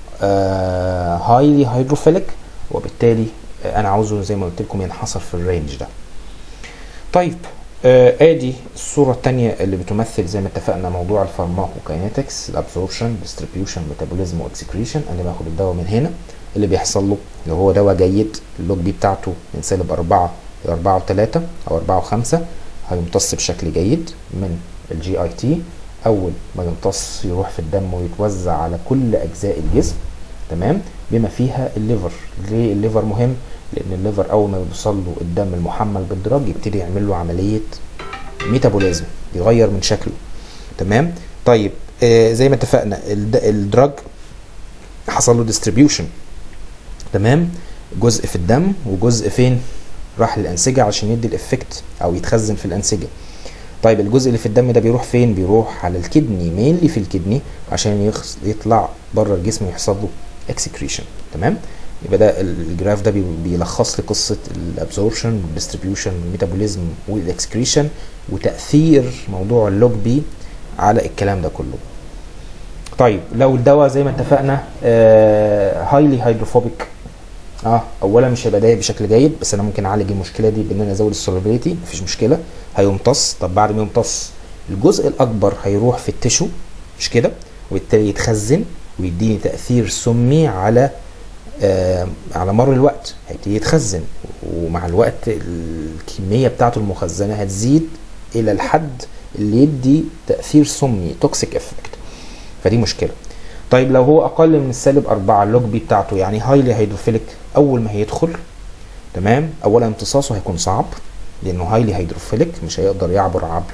هايلي هيدروفيليك وبالتالي آه انا عاوزه زي ما قلت لكم ينحصر في الرينج ده طيب آه ادي الصوره الثانيه اللي بتمثل زي ما اتفقنا موضوع الفارماكوكاينetics الابسوربشن ديستريبيوشن ميتابوليزم واكسكريشن انا باخد الدواء من هنا اللي بيحصل له لو هو دواء جيد اللوج بي بتاعته من سالب 4 ل 4 و3 او 4 و5 هيمتص بشكل جيد من الجي اي تي اول ما يمتص يروح في الدم ويتوزع على كل اجزاء الجسم تمام بما فيها الليفر ليه الليفر مهم لان الليفر اول ما يوصل له الدم المحمل بالدراج يبتدي يعمل له عمليه ميتابوليزم يغير من شكله تمام طيب آه زي ما اتفقنا الدراج حصل له ديستريبيوشن تمام جزء في الدم وجزء فين راح للانسجه عشان يدي الافكت او يتخزن في الانسجه طيب الجزء اللي في الدم ده بيروح فين بيروح على الكدني مينلي في الكدني عشان يطلع بره الجسم ويحصل له اكسكريشن تمام يبقى ده الجراف ده بيلخص لي قصه الابزوربشن والديستريبيوشن والميتابوليزم والاكسكريشن وتاثير موضوع اللوج بي على الكلام ده كله طيب لو الدواء زي ما اتفقنا هايلي هيدروفوبيك اه اولا مش هيبقى دايب بشكل جيد بس انا ممكن اعالج المشكله دي بان انا ازود السولوبيليتي مفيش مشكله هيمتص طب بعد ما يمتص الجزء الاكبر هيروح في التشو مش كده وبالتالي يتخزن ويديني تاثير سمي على آه على مر الوقت هيبتدي يتخزن ومع الوقت الكميه بتاعته المخزنه هتزيد الى الحد اللي يدي تاثير سمي توكسيك افكت فدي مشكله طيب لو هو اقل من السالب 4 اللوج بي بتاعته يعني هايلي هيدروفيليك اول ما هيدخل تمام اولا امتصاصه هيكون صعب لانه هايلي هيدروفيليك مش هيقدر يعبر عبر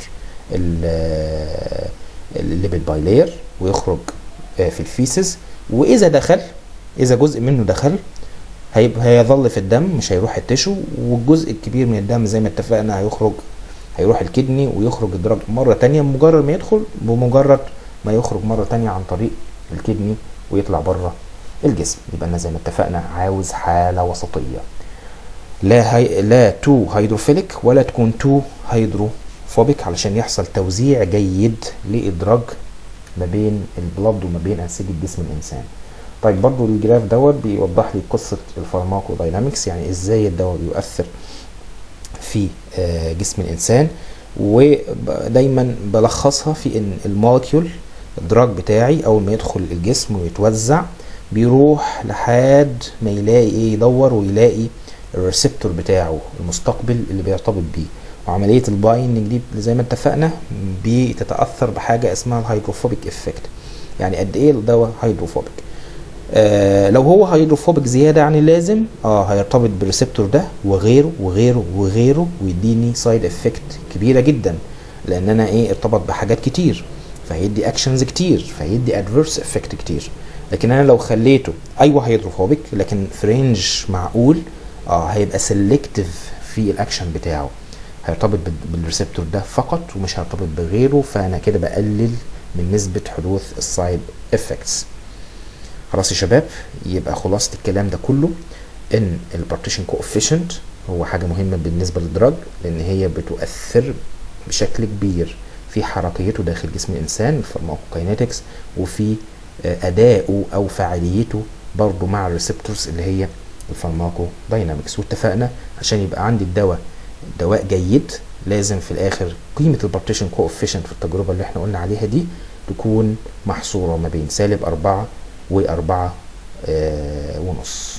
الليبيد باي لاير ويخرج في الفيسز واذا دخل اذا جزء منه دخل هيبقى هيظل في الدم مش هيروح التشو والجزء الكبير من الدم زي ما اتفقنا هيخرج هيروح الكدني ويخرج الدرج مره تانية مجرد ما يدخل بمجرد ما يخرج مره تانية عن طريق الكدني ويطلع بره الجسم يبقى انا زي ما اتفقنا عاوز حاله وسطيه لا هي لا تو هيدروفيليك ولا تكون تو هيدروفوبيك علشان يحصل توزيع جيد لادراج ما بين البلد وما بين انسجه جسم الانسان طيب برضو الجراف دوت بيوضح لي قصه الفارماكو داينامكس يعني ازاي الدواء بيؤثر في جسم الانسان ودايما بلخصها في ان المولكيول الدراج بتاعي اول ما يدخل الجسم ويتوزع بيروح لحد ما يلاقي ايه يدور ويلاقي الريسبتور بتاعه المستقبل اللي بيرتبط بيه وعمليه البايندنج دي زي ما اتفقنا بتتاثر بحاجه اسمها الهيدروفوبيك افكت يعني قد ايه الدواء هيدروفوبيك آه لو هو هيدروفوبيك زياده عن اللازم اه هيرتبط بالريسبتور ده وغيره وغيره وغيره ويديني سايد افكت كبيره جدا لان انا ايه ارتبط بحاجات كتير فهيدي اكشنز كتير فهيدي ادفيرس افكت كتير لكن انا لو خليته ايوه هيدروفوبيك لكن في رينج معقول اه هيبقى سيلكتيف في الاكشن بتاعه هيرتبط بالريسبتور ده فقط ومش هيرتبط بغيره فانا كده بقلل من نسبه حدوث السايد افكتس خلاص يا شباب يبقى خلاصه الكلام ده كله ان البارتيشن كوفيشنت هو حاجه مهمه بالنسبه للدراج لان هي بتؤثر بشكل كبير في حركيته داخل جسم الانسان الفارماكوكاينetics وفي ادائه او فعاليته برضه مع الريسبتورز اللي هي الفارماكو داينامكس واتفقنا عشان يبقى عندي الدواء دواء جيد لازم في الاخر قيمه البارتيشن كوفيشنت في التجربه اللي احنا قلنا عليها دي تكون محصوره ما بين سالب 4 وأربعة آه ونص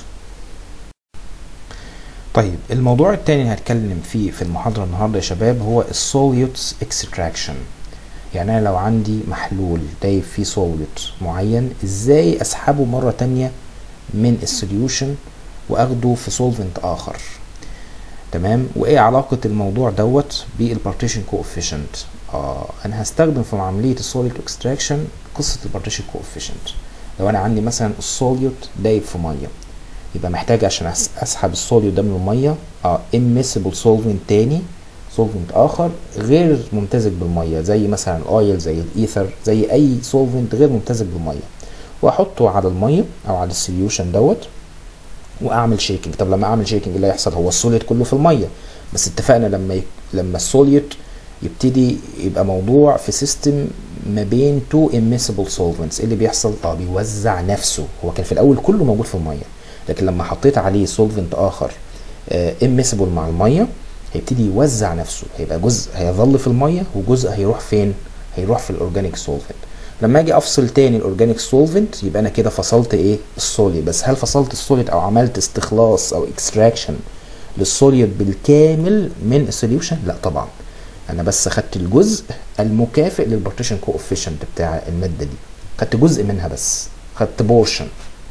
طيب الموضوع التاني اللي هتكلم فيه في المحاضرة النهاردة يا شباب هو السوليوتس اكستراكشن يعني أنا لو عندي محلول دايب فيه سوليوت معين ازاي اسحبه مرة تانية من السوليوشن واخده في سولفنت اخر تمام وايه علاقة الموضوع دوت بالبارتيشن كوفيشنت اه انا هستخدم في عمليه السوليد اكستراكشن قصه البارتيشن كوفيشنت لو انا عندي مثلا السوليوت دايب في ميه يبقى محتاج عشان أس- اسحب السوليوت ده من الميه اه اميسيبل سولفنت تاني سولفنت اخر غير ممتزج بالميه زي مثلا الاويل زي الايثر زي اي سولفنت غير ممتزج بالميه واحطه على الميه او على السوليوشن دوت واعمل شيكنج طب لما اعمل شيكنج اللي هيحصل هو السوليد كله في الميه بس اتفقنا لما ي... لما السوليد يبتدي يبقى موضوع في سيستم ما بين تو immiscible solvents إيه اللي بيحصل اه بيوزع نفسه هو كان في الاول كله موجود في الميه لكن لما حطيت عليه سولفنت اخر آه immiscible مع الميه هيبتدي يوزع نفسه هيبقى جزء هيظل في الميه وجزء هيروح فين هيروح في الاورجانيك سولفنت لما اجي افصل تاني الاورجانيك سولفنت يبقى انا كده فصلت ايه السوليد بس هل فصلت السوليد او عملت استخلاص او اكستراكشن للسوليد بالكامل من السوليوشن لا طبعا انا بس خدت الجزء المكافئ للبارتيشن كوفيشنت بتاع الماده دي خدت جزء منها بس خدت بورشن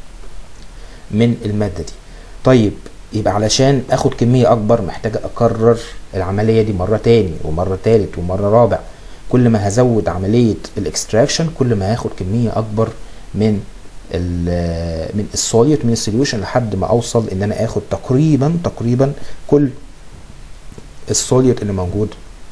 من الماده دي طيب يبقى علشان اخد كميه اكبر محتاج اكرر العمليه دي مره تاني ومره تالت ومره رابع كل ما هزود عمليه الاكستراكشن كل ما هاخد كميه اكبر من ال من السوليوت من السوليوشن لحد ما اوصل ان انا اخد تقريبا تقريبا كل السوليوت اللي موجود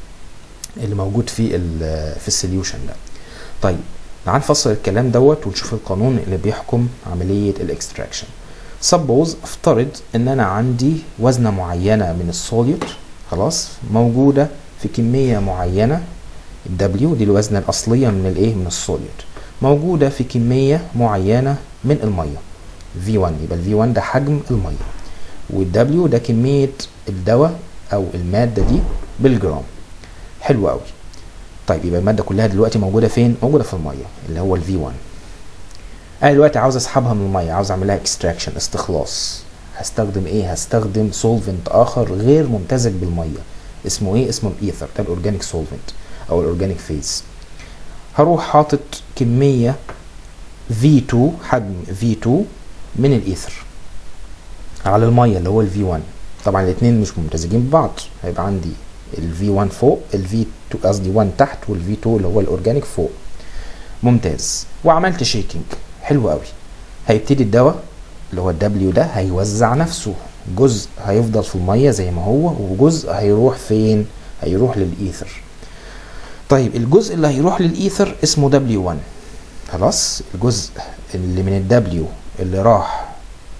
اللي موجود في ال في السوليوشن ده طيب تعال نفصل الكلام دوت ونشوف القانون اللي بيحكم عمليه الاكستراكشن سبوز افترض ان انا عندي وزنه معينه من السوليوت خلاص موجوده في كميه معينه الدبليو دي الوزنه الاصليه من الايه من السوليوت موجوده في كميه معينه من الميه V1 يبقى ال V1 ده حجم الميه والدبليو ده كميه الدواء او الماده دي بالجرام حلو قوي طيب يبقى الماده كلها دلوقتي موجوده فين موجوده في الميه اللي هو ال V1 انا دلوقتي عاوز اسحبها من الميه عاوز اعمل لها اكستراكشن استخلاص هستخدم ايه هستخدم سولفنت اخر غير ممتزج بالميه اسمه ايه اسمه الايثر ده الاورجانيك سولفنت او الاورجانيك فيز هروح حاطط كميه V2 حجم V2 من الايثر على الميه اللي هو ال V1 طبعا الاثنين مش ممتزجين ببعض هيبقى عندي ال V1 فوق ال V2 قصدي 1 تحت وال V2 اللي هو الاورجانيك فوق ممتاز وعملت شيكينج حلو قوي هيبتدي الدواء اللي هو الدبليو ده هيوزع نفسه جزء هيفضل في الميه زي ما هو وجزء هيروح فين هيروح للايثر طيب الجزء اللي هيروح للايثر اسمه دبليو 1 خلاص الجزء اللي من الدبليو اللي راح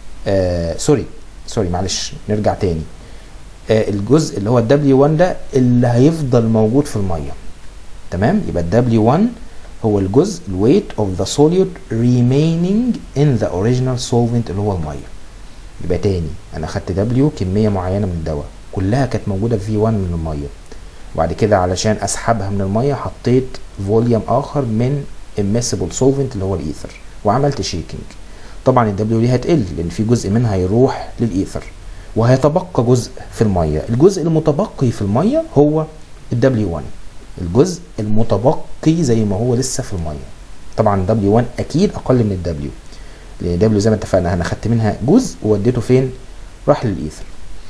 آه سوري سوري معلش نرجع تاني آه الجزء اللي هو الدبليو 1 ده اللي هيفضل موجود في الميه تمام يبقى الدبليو 1 هو الجزء الويت اوف ذا solute remaining in the original solvent اللي هو الميه يبقى تاني انا خدت دبليو كميه معينه من الدواء كلها كانت موجوده في 1 من الميه وبعد كده علشان اسحبها من الميه حطيت فوليوم اخر من immiscible solvent اللي هو الايثر وعملت شيكينج طبعا الدبليو دي هتقل لان في جزء منها هيروح للايثر وهيتبقى جزء في الميه الجزء المتبقي في الميه هو الدبليو 1 الجزء المتبقي زي ما هو لسه في الميه طبعا دبليو 1 اكيد اقل من الدبليو لان دبليو زي ما اتفقنا انا خدت منها جزء ووديته فين راح للايثر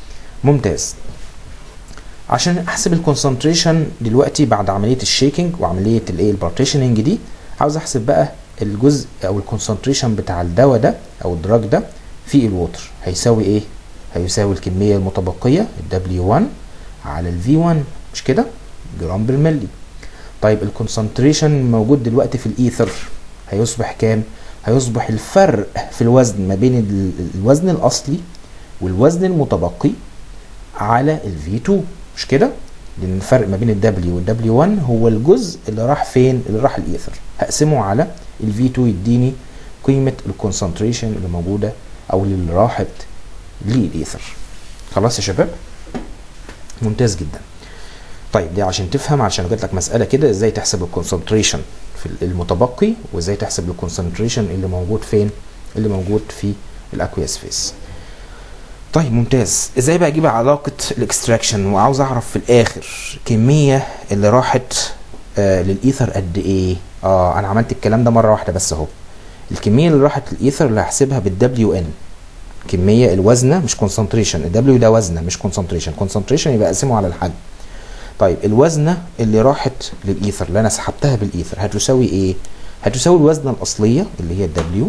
ممتاز عشان احسب الكونسنتريشن دلوقتي بعد عمليه الشيكينج وعمليه الايه البارتيشننج دي عاوز احسب بقى الجزء او الكونسنتريشن بتاع الدواء ده او الدراج ده في الووتر هيساوي ايه هيساوي الكميه المتبقيه الدبليو 1 على الفي 1 مش كده جرام بالملي طيب الكونسنتريشن موجود دلوقتي في الايثر هيصبح كام هيصبح الفرق في الوزن ما بين الوزن الاصلي والوزن المتبقي على الفي 2 مش كده لان الفرق ما بين الدبليو والدبليو 1 هو الجزء اللي راح فين اللي راح الايثر هقسمه على الفي 2 يديني قيمه الكونسنتريشن اللي موجوده او اللي راحت للايثر خلاص يا شباب ممتاز جدا طيب دي عشان تفهم عشان جات لك مساله كده ازاي تحسب الكونسنتريشن في المتبقي وازاي تحسب الكونسنتريشن اللي موجود فين اللي موجود في الاكويس فيس طيب ممتاز ازاي بقى اجيب علاقه الاكستراكشن وعاوز اعرف في الاخر كميه اللي راحت آه للايثر قد ايه اه انا عملت الكلام ده مره واحده بس اهو الكميه اللي راحت للايثر اللي هحسبها بالدبليو ان كميه الوزنه مش كونسنتريشن الدبليو ده وزنه مش كونسنتريشن كونسنتريشن يبقى اقسمه على الحجم طيب الوزنه اللي راحت للايثر اللي انا سحبتها بالايثر هتساوي ايه هتساوي الوزنه الاصليه اللي هي الدبليو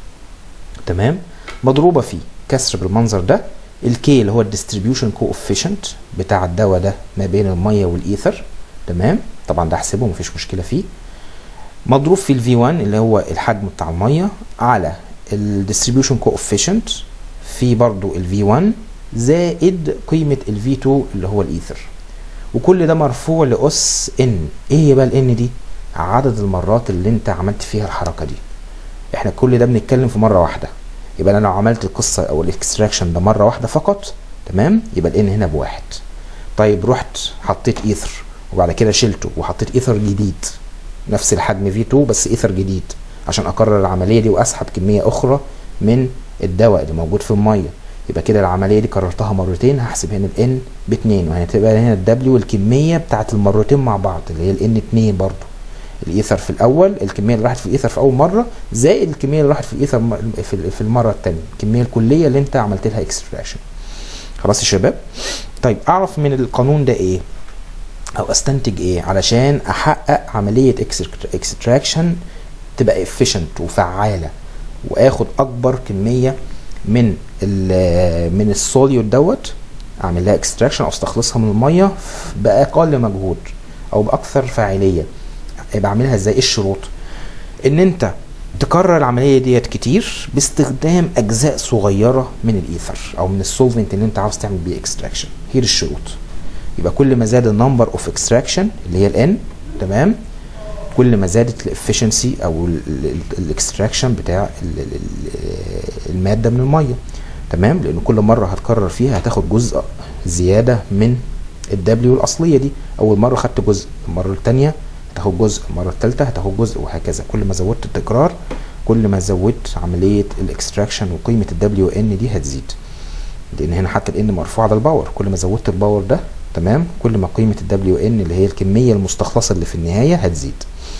تمام مضروبه في كسر بالمنظر ده الكي اللي هو الديستريبيوشن كوفيشنت بتاع الدواء ده ما بين الميه والايثر تمام طبعا ده احسبه مفيش مشكله فيه مضروب في الفي 1 اللي هو الحجم بتاع الميه على الديستريبيوشن كوفيشنت في برضو الفي 1 زائد قيمه الفي 2 اللي هو الايثر وكل ده مرفوع لاس ان ايه هي بقى الان دي عدد المرات اللي انت عملت فيها الحركه دي احنا كل ده بنتكلم في مره واحده يبقى انا لو عملت القصه او الاكستراكشن ده مره واحده فقط تمام يبقى الان هنا بواحد طيب رحت حطيت ايثر وبعد كده شلته وحطيت ايثر جديد نفس الحجم في 2 بس ايثر جديد عشان اكرر العمليه دي واسحب كميه اخرى من الدواء اللي موجود في الميه يبقى كده العمليه دي كررتها مرتين هحسب هنا الان باتنين وهتبقى هنا الدبليو الكميه بتاعت المرتين مع بعض اللي هي الان اتنين برضو الايثر في الاول الكميه اللي راحت في الايثر في اول مره زائد الكميه اللي راحت في الايثر في في المره الثانيه الكميه الكليه اللي انت عملت لها اكستراكشن خلاص يا شباب طيب اعرف من القانون ده ايه او استنتج ايه علشان احقق عمليه اكستراكشن تبقى efficient وفعاله واخد اكبر كميه من ال من السوليود دوت اعمل لها اكستراكشن او استخلصها من الميه باقل مجهود او باكثر فاعليه يبقى اعملها ازاي ايه الشروط ان انت تكرر العمليه ديت كتير باستخدام اجزاء صغيره من الايثر او من السولفنت اللي انت عاوز تعمل بيه اكستراكشن هي الشروط يبقى كل ما زاد النمبر اوف اكستراكشن اللي هي الان تمام كل ما زادت الافشنسي او الاكستراكشن بتاع الماده من الميه تمام لان كل مره هتكرر فيها هتاخد جزء زياده من الدبليو الاصليه دي اول مره خدت جزء المره الثانيه هتاخد جزء المره الثالثه هتاخد جزء وهكذا كل ما زودت التكرار كل ما زودت عمليه الاكستراكشن وقيمه الدبليو ان دي هتزيد لان هنا حتى الان مرفوع على الباور كل ما زودت الباور ده تمام كل ما قيمه الدبليو ان اللي هي الكميه المستخلصه اللي في النهايه هتزيد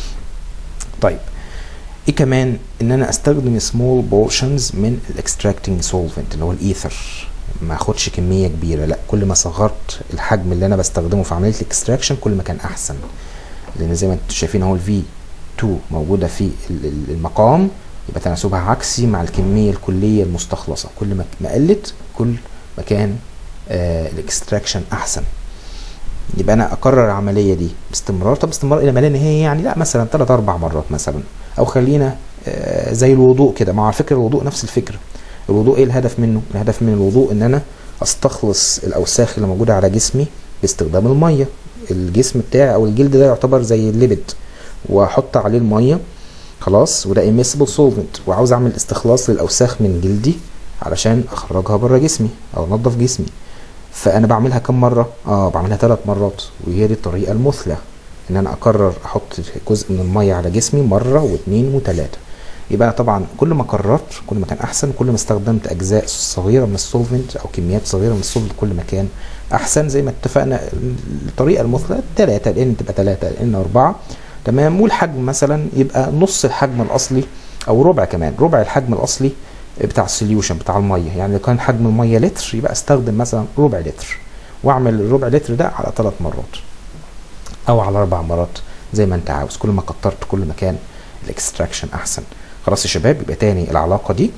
طيب ايه كمان ان انا استخدم سمول بورشنز من الاكستراكتنج سولفنت اللي هو الايثر ما اخدش كميه كبيره لا كل ما صغرت الحجم اللي انا بستخدمه في عمليه الاكستراكشن كل ما كان احسن لان زي ما انتم شايفين اهو الفي 2 موجوده في المقام يبقى تناسبها عكسي مع الكميه الكليه المستخلصه كل ما قلت كل ما كان آه الاكستراكشن احسن يبقى انا اكرر العمليه دي باستمرار طب باستمرار الى ما لا نهايه يعني لا مثلا ثلاث اربع مرات مثلا او خلينا آه زي الوضوء كده مع فكره الوضوء نفس الفكره الوضوء ايه الهدف منه الهدف من الوضوء ان انا استخلص الاوساخ اللي موجوده على جسمي باستخدام الميه الجسم بتاعي او الجلد ده يعتبر زي الليبد واحط عليه الميه خلاص وده اميسبل سولفنت وعاوز اعمل استخلاص للاوساخ من جلدي علشان اخرجها بره جسمي او انضف جسمي فانا بعملها كم مره اه بعملها ثلاث مرات وهي دي الطريقه المثلى ان انا اكرر احط جزء من الميه على جسمي مره واثنين وثلاثه يبقى طبعا كل ما كررت كل ما كان احسن كل ما استخدمت اجزاء صغيره من السولفنت او كميات صغيره من السولفنت كل ما كان احسن زي ما اتفقنا الطريقه المثلى ثلاثه لان تبقى ثلاثه لان اربعه تمام والحجم مثلا يبقى نص الحجم الاصلي او ربع كمان ربع الحجم الاصلي بتاع السوليوشن بتاع الميه يعني لو كان حجم الميه لتر يبقى استخدم مثلا ربع لتر واعمل الربع لتر ده على ثلاث مرات او على اربع مرات زي ما انت عاوز كل ما كترت كل ما كان الاكستراكشن احسن خلاص يا شباب يبقى تاني العلاقه دي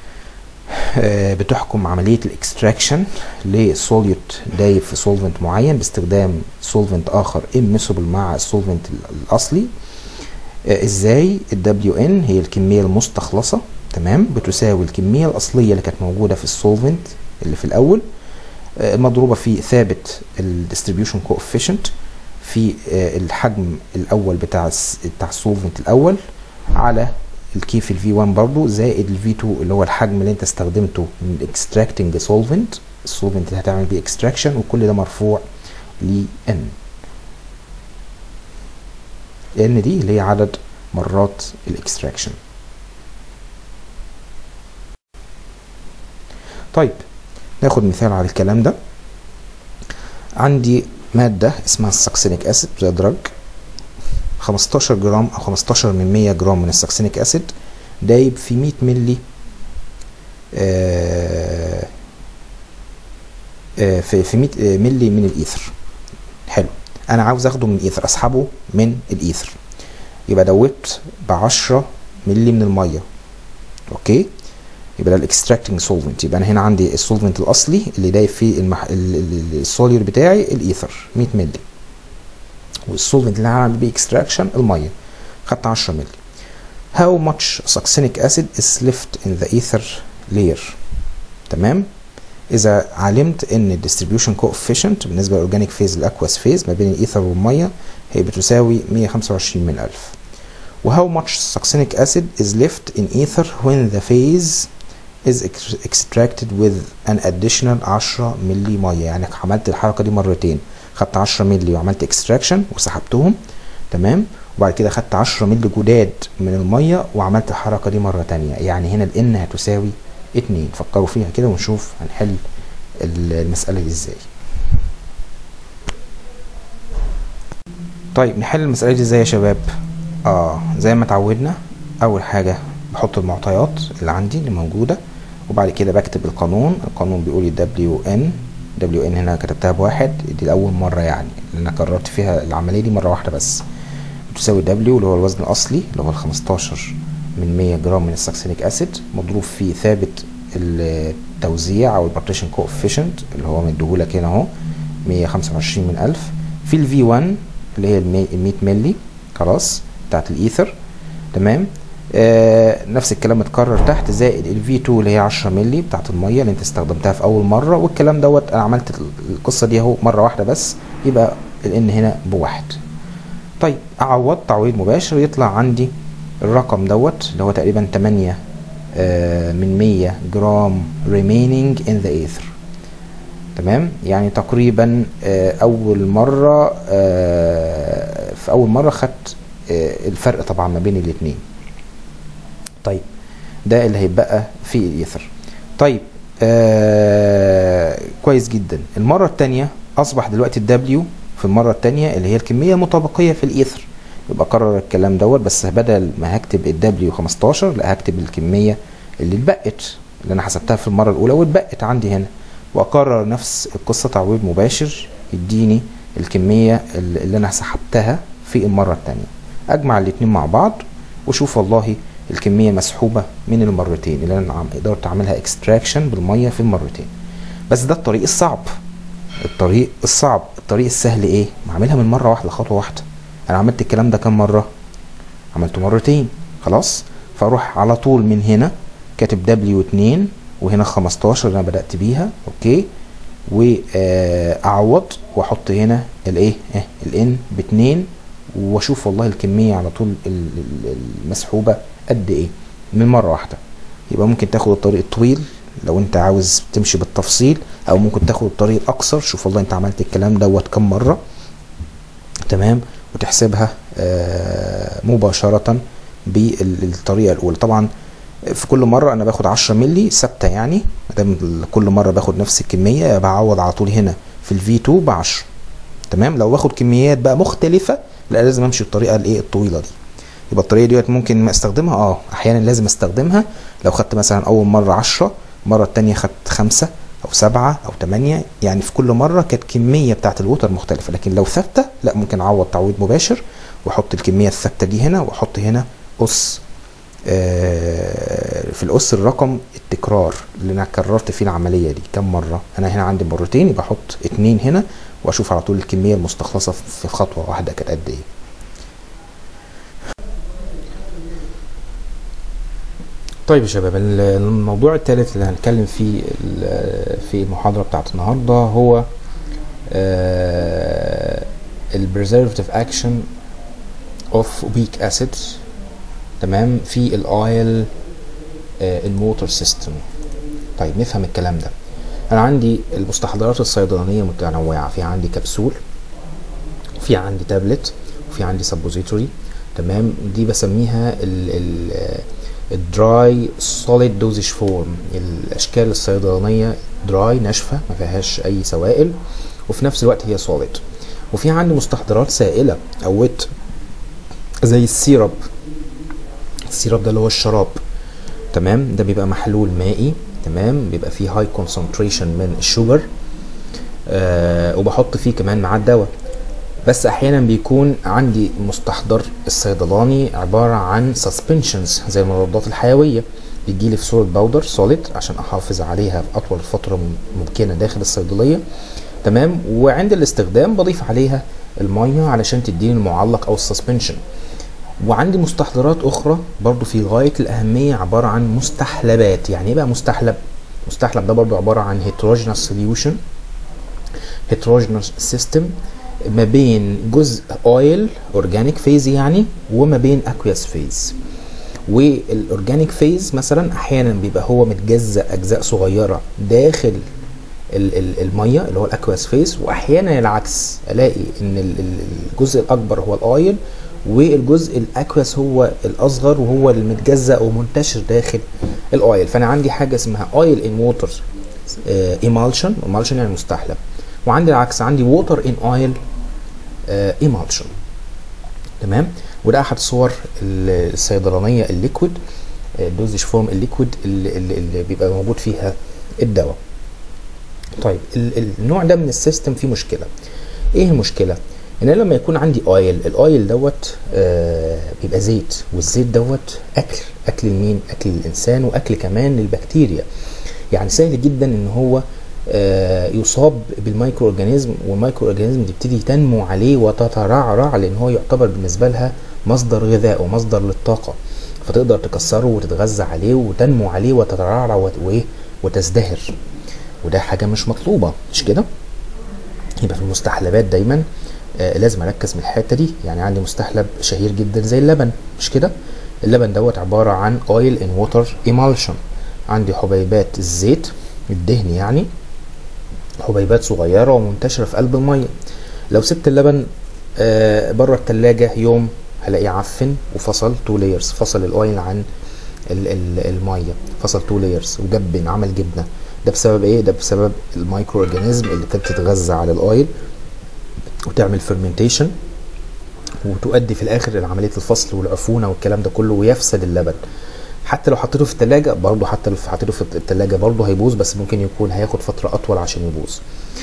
بتحكم عمليه الاكستراكشن لسوليوت دايب في سولفنت معين باستخدام سولفنت اخر اميسبل مع السولفنت الاصلي ازاي الدبليو ان هي الكميه المستخلصه تمام بتساوي الكميه الاصليه اللي كانت موجوده في السولفنت اللي في الاول مضروبه في ثابت الديستريبيوشن كوفيشنت في الحجم الاول بتاع بتاع السولفنت الاول على الكي في الفي 1 برضو زائد الفي 2 اللي هو الحجم اللي انت استخدمته من الاكستراكتنج سولفنت السولفنت اللي هتعمل بيه اكستراكشن وكل ده مرفوع ل ان ان دي اللي هي عدد مرات الاكستراكشن طيب ناخد مثال على الكلام ده عندي مادة اسمها الساكسينيك اسيد زي دراج 15 جرام او 15 من 100 جرام من الساكسينيك اسيد دايب في 100 ملي آه في في 100 ملي من الايثر حلو انا عاوز اخده من الايثر اسحبه من الايثر يبقى دوبت ب 10 مللي من الميه اوكي يبقى ده الاكستراكتنج سولفنت يبقى انا هنا عندي السولفنت الاصلي اللي دايب فيه المح... السولير بتاعي الايثر 100 مللي والسولفنت اللي هعمل بيه اكستراكشن الميه خدت 10 مللي how much succinic acid is left in the ether layer تمام اذا علمت ان الديستريبيوشن كوفيشنت بالنسبه للاورجانيك فيز الاكواس فيز ما بين الايثر والميه هي بتساوي 125 من 1000 و how much succinic acid is left in ether when the phase is extracted with an additional 10 ملي ميه يعني عملت الحركه دي مرتين خدت 10 ملي وعملت اكستراكشن وسحبتهم تمام وبعد كده خدت 10 ملي جداد من الميه وعملت الحركه دي مره تانية يعني هنا الان هتساوي 2 فكروا فيها كده ونشوف هنحل المساله دي ازاي طيب نحل المساله دي ازاي يا شباب اه زي ما اتعودنا اول حاجه بحط المعطيات اللي عندي اللي موجوده وبعد كده بكتب القانون القانون بيقول لي دبليو ان دبليو ان هنا كتبتها بواحد دي لاول مره يعني لان انا كررت فيها العمليه دي مره واحده بس بتساوي دبليو اللي هو الوزن الاصلي اللي هو ال 15 من 100 جرام من الساكسينيك اسيد مضروب في ثابت التوزيع او البارتيشن كوفيشنت اللي هو مديهولك هنا اهو 125 من 1000 في الفي 1 اللي هي ال 100 مللي خلاص بتاعت الايثر تمام آه نفس الكلام اتكرر تحت زائد الفي 2 اللي هي 10 مللي بتاعت الميه اللي انت استخدمتها في اول مره والكلام دوت انا عملت القصه دي اهو مره واحده بس يبقى الان هنا بواحد طيب اعوض تعويض مباشر يطلع عندي الرقم دوت اللي هو تقريبا 8 آه من 100 جرام remaining in the ether تمام يعني تقريبا آه اول مره آه في اول مره خدت الفرق طبعا ما بين الاثنين طيب ده اللي هيبقى في الايثر طيب آه كويس جدا المره الثانيه اصبح دلوقتي الدبليو في المره الثانيه اللي هي الكميه المطابقيه في الايثر يبقى اكرر الكلام دوت بس بدل ما هكتب الدبليو 15 لا هكتب الكميه اللي اتبقت اللي انا حسبتها في المره الاولى واتبقت عندي هنا واكرر نفس القصه تعويض مباشر يديني الكميه اللي انا سحبتها في المره الثانيه اجمع الاثنين مع بعض واشوف والله الكميه مسحوبه من المرتين اللي انا قدرت اعملها اكستراكشن بالميه في المرتين بس ده الطريق الصعب الطريق الصعب الطريق السهل ايه بعملها من مره واحده خطوه واحده انا عملت الكلام ده كام مره عملته مرتين خلاص فاروح على طول من هنا كاتب دبليو 2 وهنا 15 اللي انا بدات بيها اوكي واعوض واحط هنا الايه الان ب 2 واشوف والله الكميه على طول المسحوبه قد ايه من مره واحده يبقى ممكن تاخد الطريق الطويل لو انت عاوز تمشي بالتفصيل او ممكن تاخد الطريق الاقصر شوف والله انت عملت الكلام دوت كم مره تمام وتحسبها آه مباشره بالطريقه الاولى طبعا في كل مره انا باخد 10 مللي ثابته يعني ما دام كل مره باخد نفس الكميه بعوض على طول هنا في الفي 2 ب 10 تمام لو باخد كميات بقى مختلفه لا لازم امشي بالطريقه الايه الطويله دي يبقى الطريقه ديت ممكن ما استخدمها اه احيانا لازم استخدمها لو خدت مثلا اول مره 10 المره الثانيه خدت خمسة او سبعة او ثمانية يعني في كل مره كانت كميه بتاعه الوتر مختلفه لكن لو ثابته لا ممكن اعوض تعويض مباشر واحط الكميه الثابته دي هنا واحط هنا اس آه في الاس الرقم التكرار اللي انا كررت فيه العمليه دي كم مره انا هنا عندي مرتين يبقى احط اتنين هنا واشوف على طول الكميه المستخلصه في خطوه واحده كانت قد ايه طيب يا شباب الموضوع الثالث اللي هنتكلم فيه في المحاضره بتاعت النهارده هو البريزرفتيف اكشن اوف ويك اسيدز تمام في الاويل الموتور سيستم طيب نفهم الكلام ده انا عندي المستحضرات الصيدلانيه متنوعه في عندي كبسول في عندي تابلت وفي عندي سبوزيتوري تمام دي بسميها الدراي سوليد دوزج فورم الاشكال الصيدلانيه دراي ناشفه ما فيهاش اي سوائل وفي نفس الوقت هي سوليد وفي عندي مستحضرات سائله او ويت زي السيرب السيرب ده اللي هو الشراب تمام ده بيبقى محلول مائي تمام بيبقى فيه هاي كونسنتريشن من الشوجر آه وبحط فيه كمان معاه الدواء بس احيانا بيكون عندي مستحضر الصيدلاني عباره عن سسبنشنز زي المضادات الحيويه بتجيلي في صوره باودر سوليد عشان احافظ عليها اطول فتره ممكنه داخل الصيدليه تمام وعند الاستخدام بضيف عليها الميه علشان تديني المعلق او السسبنشن وعندي مستحضرات اخرى برضو في غايه الاهميه عباره عن مستحلبات يعني ايه بقى مستحلب مستحلب ده برضو عباره عن heterogeneous solution heterogeneous system ما بين جزء اويل اورجانيك فيز يعني وما بين اكويس فيز والاورجانيك فيز مثلا احيانا بيبقى هو متجزأ اجزاء صغيره داخل ال- ال- الميه اللي هو الاكواس فيز واحيانا العكس الاقي ان ال- ال- الجزء الاكبر هو الاويل والجزء الاكواس هو الاصغر وهو المتجزأ ومنتشر داخل الاويل فانا عندي حاجه اسمها اويل ان ووتر ايمالشن ايمالشن يعني مستحلب وعندي العكس عندي ووتر ان اويل ايمالشن تمام وده احد صور ال- الصيدلانيه الليكويد الدوزج فورم الليكويد اللي, اللي, اللي بيبقى موجود فيها الدواء طيب ال- ال- النوع ده من السيستم فيه مشكله ايه المشكله ان أنا لما يكون عندي اويل الاويل دوت آه بيبقى زيت والزيت دوت اكل اكل لمين اكل للانسان واكل كمان للبكتيريا يعني سهل جدا ان هو آه يصاب بالمايكرو اورجانيزم والمايكرو اورجانيزم تبتدي تنمو عليه وتترعرع لان هو يعتبر بالنسبه لها مصدر غذاء ومصدر للطاقه فتقدر تكسره وتتغذى عليه وتنمو عليه وتترعرع وت- وإيه؟ وتزدهر وده حاجه مش مطلوبه مش كده يبقى في المستحلبات دايما آه لازم اركز من الحته دي يعني عندي مستحلب شهير جدا زي اللبن مش كده اللبن دوت عباره عن اويل ان ووتر ايمالشن عندي حبيبات الزيت الدهن يعني حبيبات صغيره ومنتشره في قلب الميه لو سبت اللبن آه بره التلاجة يوم هلاقيه عفن وفصل تو لايرز فصل الاويل عن ال- ال- الميه فصل تو لايرز وجبن عمل جبنه ده بسبب ايه ده بسبب المايكرو اورجانيزم اللي كانت بتتغذى على الاويل وتعمل فيرمنتيشن وتؤدي في الاخر لعمليه الفصل والعفونه والكلام ده كله ويفسد اللبن حتى لو حطيته في التلاجة برضه حتى لو حطيته في التلاجة برضه هيبوظ بس ممكن يكون هياخد فترة أطول عشان يبوظ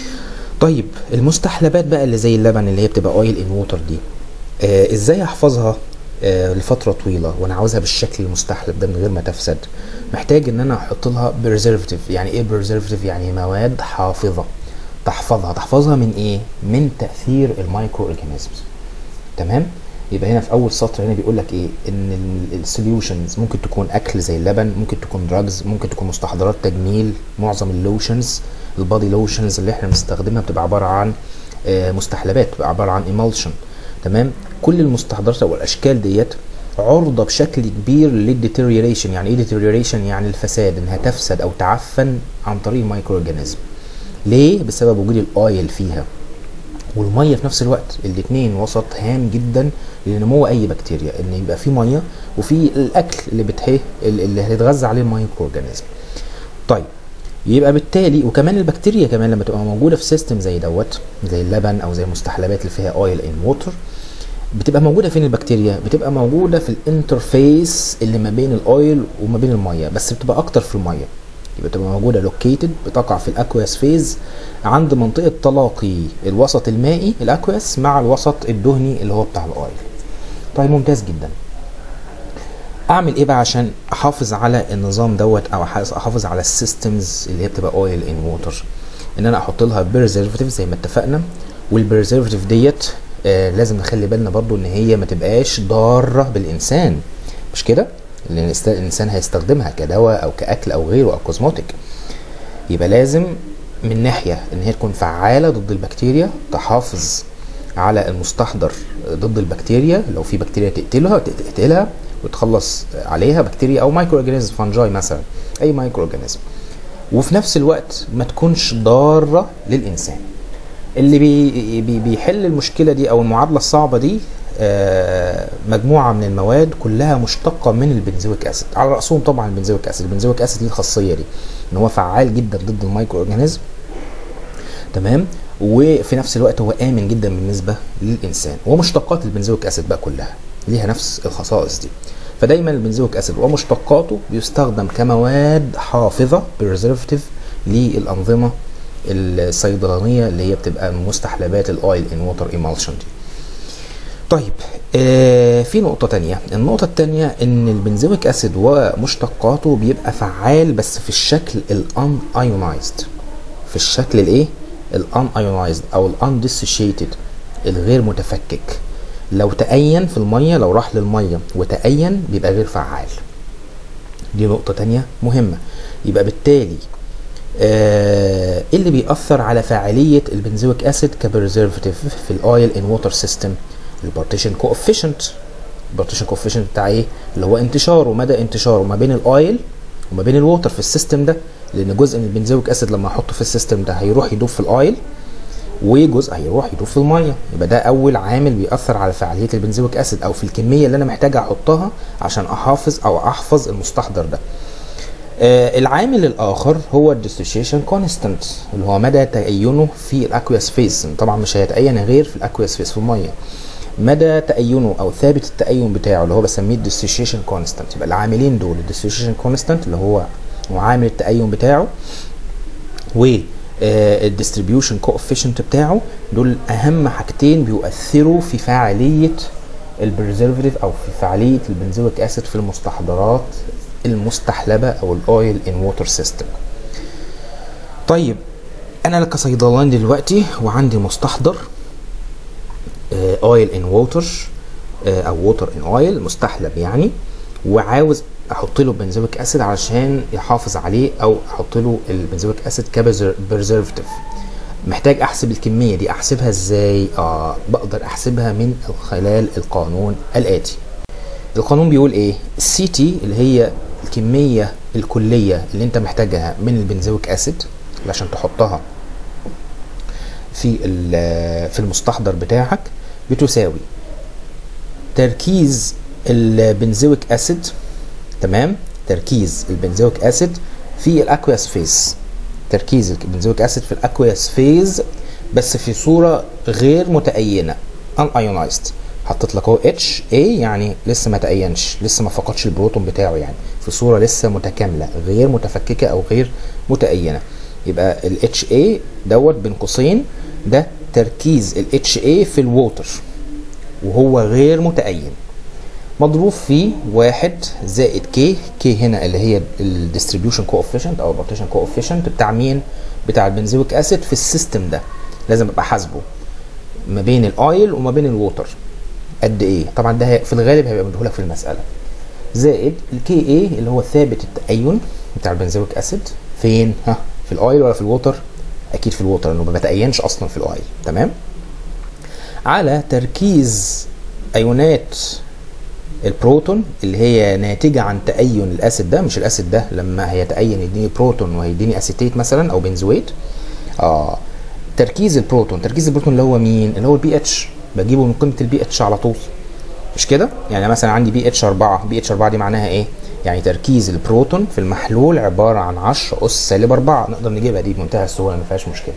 طيب المستحلبات بقى اللي زي اللبن اللي هي بتبقى اويل ان ووتر دي آه ازاي احفظها آه لفترة طويلة وانا عاوزها بالشكل المستحلب ده من غير ما تفسد محتاج ان انا احط لها بريزرفتيف يعني ايه بريزرفتيف يعني مواد حافظة تحفظها تحفظها من ايه من تأثير المايكرو اورجانيزمز تمام يبقى هنا في اول سطر هنا بيقول لك ايه ان السوليوشنز ممكن تكون اكل زي اللبن ممكن تكون دراجز ممكن تكون مستحضرات تجميل معظم اللوشنز البادي لوشنز اللي احنا بنستخدمها بتبقى عباره عن آه، مستحلبات بتبقى عباره عن ايمالشن تمام كل المستحضرات او الاشكال ديت عرضه بشكل كبير للديتيريوريشن يعني ايه ديتيريوريشن يعني الفساد انها تفسد او تعفن عن طريق المايكرو اورجانيزم ليه بسبب وجود الاويل فيها والميه في نفس الوقت الاثنين وسط هام جدا لنمو اي بكتيريا ان يبقى في ميه وفي الاكل اللي بتهي اللي هيتغذى عليه المايكرو اورجانيزم طيب يبقى بالتالي وكمان البكتيريا كمان لما تبقى موجوده في سيستم زي دوت زي اللبن او زي المستحلبات اللي فيها اويل ان ووتر بتبقى موجوده فين البكتيريا بتبقى موجوده في الانترفيس اللي ما بين الاويل وما بين الميه بس بتبقى اكتر في الميه يبقى تبقى موجوده لوكيتد بتقع في الاكواس فيز عند منطقه تلاقي الوسط المائي الاكواس مع الوسط الدهني اللي هو بتاع الاويل طيب ممتاز جدا اعمل ايه بقى عشان احافظ على النظام دوت او احافظ على السيستمز اللي هي بتبقى اويل ان ووتر ان انا احط لها بريزرفاتيف زي ما اتفقنا والبريزرفاتيف ديت آه لازم نخلي بالنا برضو ان هي ما تبقاش ضاره بالانسان مش كده لان الإنس- الانسان هيستخدمها كدواء او كاكل او غيره او كوزموتيك يبقى لازم من ناحيه ان هي تكون فعاله ضد البكتيريا تحافظ على المستحضر ضد البكتيريا لو في بكتيريا تقتلها تقتلها وتخلص عليها بكتيريا او مايكرو اورجانيزم فانجاي مثلا اي مايكرو اورجانيزم وفي نفس الوقت ما تكونش ضاره للانسان اللي بي بي بيحل المشكله دي او المعادله الصعبه دي آه، مجموعه من المواد كلها مشتقه من البنزويك اسيد على راسهم طبعا البنزويك اسيد البنزويك اسيد ليه الخاصيه دي ان هو فعال جدا ضد المايكرو اورجانيزم تمام وفي نفس الوقت هو امن جدا بالنسبه للانسان ومشتقات البنزويك اسيد بقى كلها ليها نفس الخصائص دي فدايما البنزويك اسيد ومشتقاته بيستخدم كمواد حافظه بريزرفتيف للانظمه الصيدلانيه اللي هي بتبقى مستحلبات الاويل ان ووتر ايمالشن دي طيب آه في نقطة تانية النقطة التانية ان البنزويك اسيد ومشتقاته بيبقى فعال بس في الشكل الان ايونايزد في الشكل الايه الان ايونايزد او الان ديسوشيتد الغير متفكك لو تأين في المية لو راح للمية وتأين بيبقى غير فعال دي نقطة تانية مهمة يبقى بالتالي آه اللي بيأثر على فاعلية البنزويك اسيد كبريزرفتيف في الاويل ان ووتر سيستم البارتيشن كوفيشنت البارتيشن كوفيشنت بتاع ايه اللي هو انتشاره مدى انتشاره ما بين الاويل وما بين الووتر في السيستم ده لان جزء من البنزويك اسيد لما احطه في السيستم ده هيروح يدوب في الاويل وجزء هيروح يدوب في الميه يبقى ده اول عامل بيأثر على فعاليه البنزويك اسيد او في الكميه اللي انا محتاج احطها عشان احافظ او احفظ المستحضر ده آه العامل الاخر هو الديسوشيشن كونستانت اللي هو مدى تأينه في الاكويس فيس طبعا مش هيتأين غير في الاكويس فيس في الميه مدى تأينه او ثابت التأين بتاعه اللي هو بسميه الديسوشيشن كونستانت يبقى العاملين دول الديسوشيشن كونستانت اللي هو معامل التأين بتاعه و الديستريبيوشن كوفيشنت بتاعه دول اهم حاجتين بيؤثروا في فعاليه البريزرفيتيف او في فعاليه البنزويك اسيد في المستحضرات المستحلبه او الاويل ان ووتر سيستم طيب انا كصيدلاني دلوقتي وعندي مستحضر اويل ان ووتر او ووتر ان اويل مستحلب يعني وعاوز احط له بنزويك اسيد علشان يحافظ عليه او احط له البنزويك اسيد كبرزرفتيف محتاج احسب الكميه دي احسبها ازاي اه بقدر احسبها من خلال القانون الاتي القانون بيقول ايه السي تي اللي هي الكميه الكليه اللي انت محتاجها من البنزويك اسيد عشان تحطها في في المستحضر بتاعك بتساوي تركيز البنزويك اسيد تمام تركيز البنزويك اسيد في الاكويس فيز تركيز البنزويك اسيد في الاكويس فيز بس في صوره غير متأينه ان ايونايزد حطيت لك اهو اتش اي يعني لسه ما تأينش لسه ما فقدش البروتون بتاعه يعني في صوره لسه متكامله غير متفككه او غير متأينه يبقى الاتش اي دوت بين قوسين ده تركيز الاتش اي في الووتر وهو غير متأين مضروب في واحد زائد كي كي هنا اللي هي الديستريبيوشن كوفيشنت او البارتيشن كوفيشنت بتاع مين بتاع البنزويك اسيد في السيستم ده لازم ابقى حاسبه ما بين الاويل وما بين الووتر قد ايه طبعا ده في الغالب هيبقى مديهولك في المساله زائد الكي اي اللي هو ثابت التأين بتاع البنزويك اسيد فين ها في الاويل ولا في الووتر اكيد في الووتر لانه ما بتأينش اصلا في الاويل تمام على تركيز ايونات البروتون اللي هي ناتجة عن تأين الأسيد ده مش الأسيد ده لما هيتأين يديني بروتون وهيديني أسيتيت مثلا أو بنزويت آه تركيز البروتون تركيز البروتون اللي هو مين؟ اللي هو البي اتش بجيبه من قيمة البي اتش على طول مش كده؟ يعني مثلا عندي بي اتش 4 بي اتش 4 دي معناها إيه؟ يعني تركيز البروتون في المحلول عبارة عن 10 أس سالب 4 نقدر نجيبها دي بمنتهى السهولة ما فيهاش مشكلة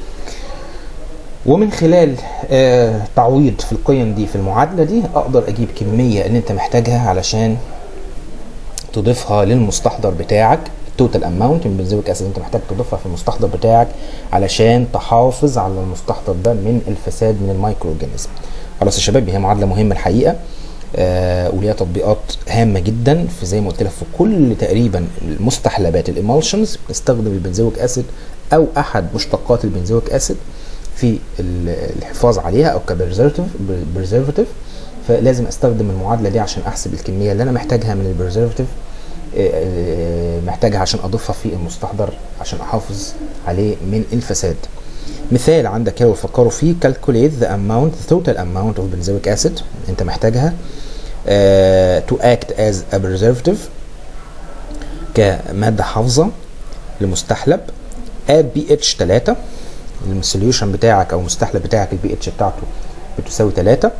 ومن خلال آه تعويض في القيم دي في المعادله دي اقدر اجيب كميه اللي انت محتاجها علشان تضيفها للمستحضر بتاعك التوتال اماونت من بنزويك اسيد انت محتاج تضيفها في المستحضر بتاعك علشان تحافظ على المستحضر ده من الفساد من المايكرو اورجانيزم خلاص يا شباب هي معادله مهمه الحقيقه آه وليها تطبيقات هامه جدا في زي ما قلت لك في كل تقريبا المستحلبات الامالشنز بنستخدم البنزويك اسيد او احد مشتقات البنزويك اسيد في الحفاظ عليها او كبريزرفتيف فلازم استخدم المعادله دي عشان احسب الكميه اللي انا محتاجها من البريزرفتيف محتاجها عشان اضيفها في المستحضر عشان احافظ عليه من الفساد مثال عندك كده وفكروا فيه calculate the amount the total amount of benzoic acid انت محتاجها uh, to act as a preservative كمادة حافظة لمستحلب at pH 3 السوليوشن بتاعك او المستحلب بتاعك البي اتش بتاعته بتساوي 3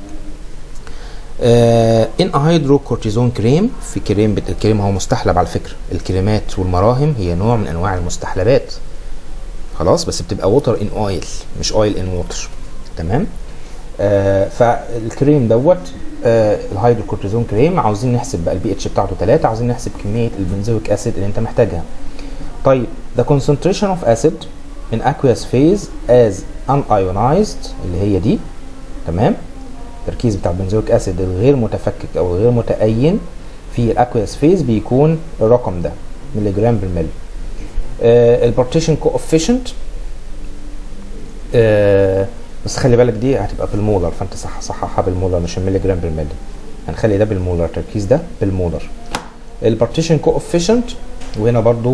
ان هيدروكورتيزون كريم في كريم بت... الكريم هو مستحلب على فكره الكريمات والمراهم هي نوع من انواع المستحلبات خلاص بس بتبقى ووتر ان اويل مش اويل ان ووتر تمام آه فالكريم دوت آه الهيدروكورتيزون كريم عاوزين نحسب بقى البي اتش بتاعته 3 عاوزين نحسب كميه البنزويك اسيد اللي انت محتاجها طيب the concentration of acid in aqueous phase as unionized اللي هي دي تمام التركيز بتاع البنزويك اسيد الغير متفكك او الغير متأين في الاكويس فيز بيكون الرقم ده ملي جرام بالملي آه البارتيشن كوفيشنت آه بس خلي بالك دي هتبقى بالمولر فانت صح صححها بالمولر مش الملي جرام بالملي هنخلي ده بالمولر التركيز ده بالمولر البارتيشن كوفيشنت وهنا برضو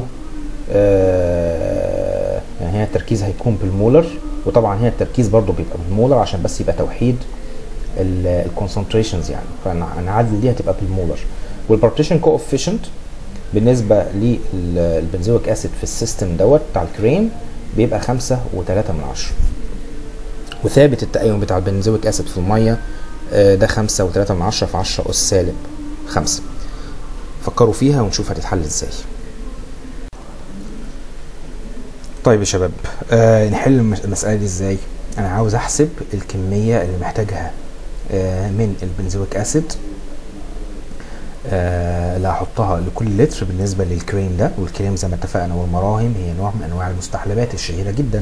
آه يعني هنا التركيز هيكون بالمولر وطبعا هنا التركيز برضو بيبقى بالمولر عشان بس يبقى توحيد الكونسنتريشنز يعني فهنعدل دي هتبقى بالمولر والبارتيشن كوفيشنت بالنسبة للبنزويك اسيد في السيستم دوت بتاع الكريم بيبقى خمسة وتلاتة من عشرة وثابت التأيون بتاع البنزويك اسيد في المية ده خمسة وتلاتة من عشرة في عشرة أس سالب خمسة فكروا فيها ونشوف هتتحل ازاي طيب يا شباب آه نحل المسألة دي ازاي انا عاوز احسب الكمية اللي محتاجها آه من البنزويك اسيد آه اللي هحطها لكل لتر بالنسبة للكريم ده والكريم زي ما اتفقنا والمراهم هي نوع من انواع المستحلبات الشهيرة جدا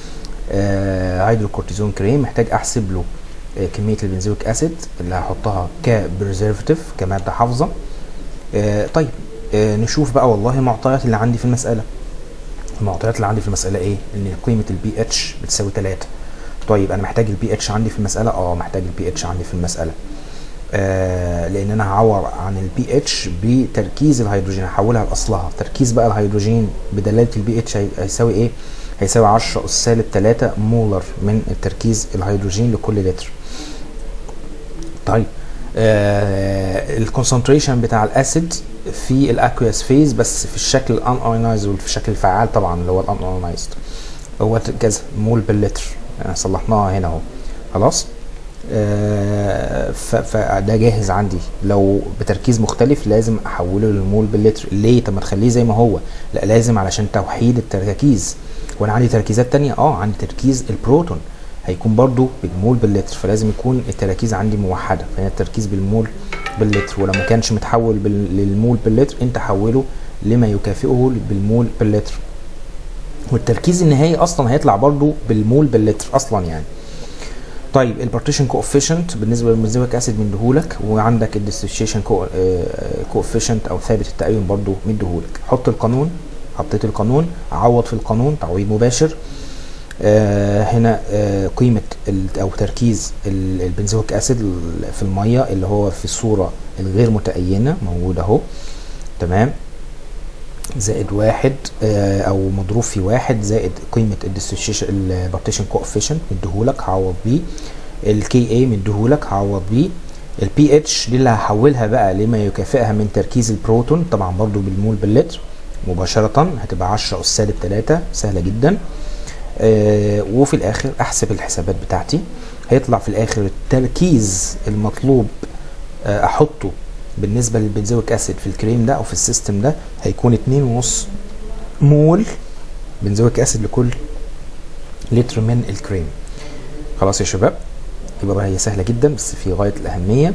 آه هيدروكورتيزون كريم محتاج احسب له آه كمية البنزويك اسيد اللي هحطها كبريزرفتيف كمادة حافظة آه طيب آه نشوف بقى والله المعطيات اللي عندي في المسألة المعطيات اللي عندي في المسألة ايه؟ ان قيمة البي اتش بتساوي 3 طيب انا محتاج البي اتش عندي في المسألة اه محتاج البي اتش عندي في المسألة آه لان انا هعوض عن البي اتش بتركيز الهيدروجين هحولها لاصلها تركيز بقى الهيدروجين بدلاله البي اتش هيساوي ايه هيساوي 10 اس سالب 3 مولر من التركيز الهيدروجين لكل لتر طيب آه الكونسنتريشن بتاع الاسيد في الاكويس فيز بس في الشكل الان ايونايزد وفي الشكل الفعال طبعا اللي هو الان ايونايزد هو كذا مول باللتر يعني صلحناها هنا اهو خلاص آه فده جاهز عندي لو بتركيز مختلف لازم احوله للمول باللتر ليه طب ما تخليه زي ما هو لا لازم علشان توحيد التركيز وانا عندي تركيزات تانية اه عندي تركيز البروتون هيكون برضو بالمول باللتر فلازم يكون التراكيز عندي موحده فهنا التركيز بالمول باللتر ولو ما كانش متحول بال... للمول باللتر انت حوله لما يكافئه بالمول باللتر والتركيز النهائي اصلا هيطلع برضو بالمول باللتر اصلا يعني طيب البارتيشن كوفيشنت بالنسبه للبنزويك اسيد مديهولك وعندك الديسوشيشن كوفيشنت او ثابت التأين برضو مديهولك حط القانون حطيت القانون عوض في القانون تعويض مباشر آه هنا آه قيمة أو تركيز البنزويك أسيد في المية اللي هو في الصورة الغير متأينة موجود أهو تمام زائد واحد آه أو مضروب في واحد زائد قيمة الديسوشيشن البارتيشن كوفيشنت مديهولك هعوض بيه الكي اي مديهولك هعوض بيه البي اتش دي اللي هحولها بقى لما يكافئها من تركيز البروتون طبعا برضو بالمول باللتر مباشرة هتبقى 10 أس سالب 3 سهلة جدا آه وفي الاخر احسب الحسابات بتاعتي هيطلع في الاخر التركيز المطلوب آه احطه بالنسبه للبنزويك اسيد في الكريم ده او في السيستم ده هيكون اتنين ونص مول بنزويك اسيد لكل لتر من الكريم خلاص يا شباب يبقى بقى هي سهله جدا بس في غايه الاهميه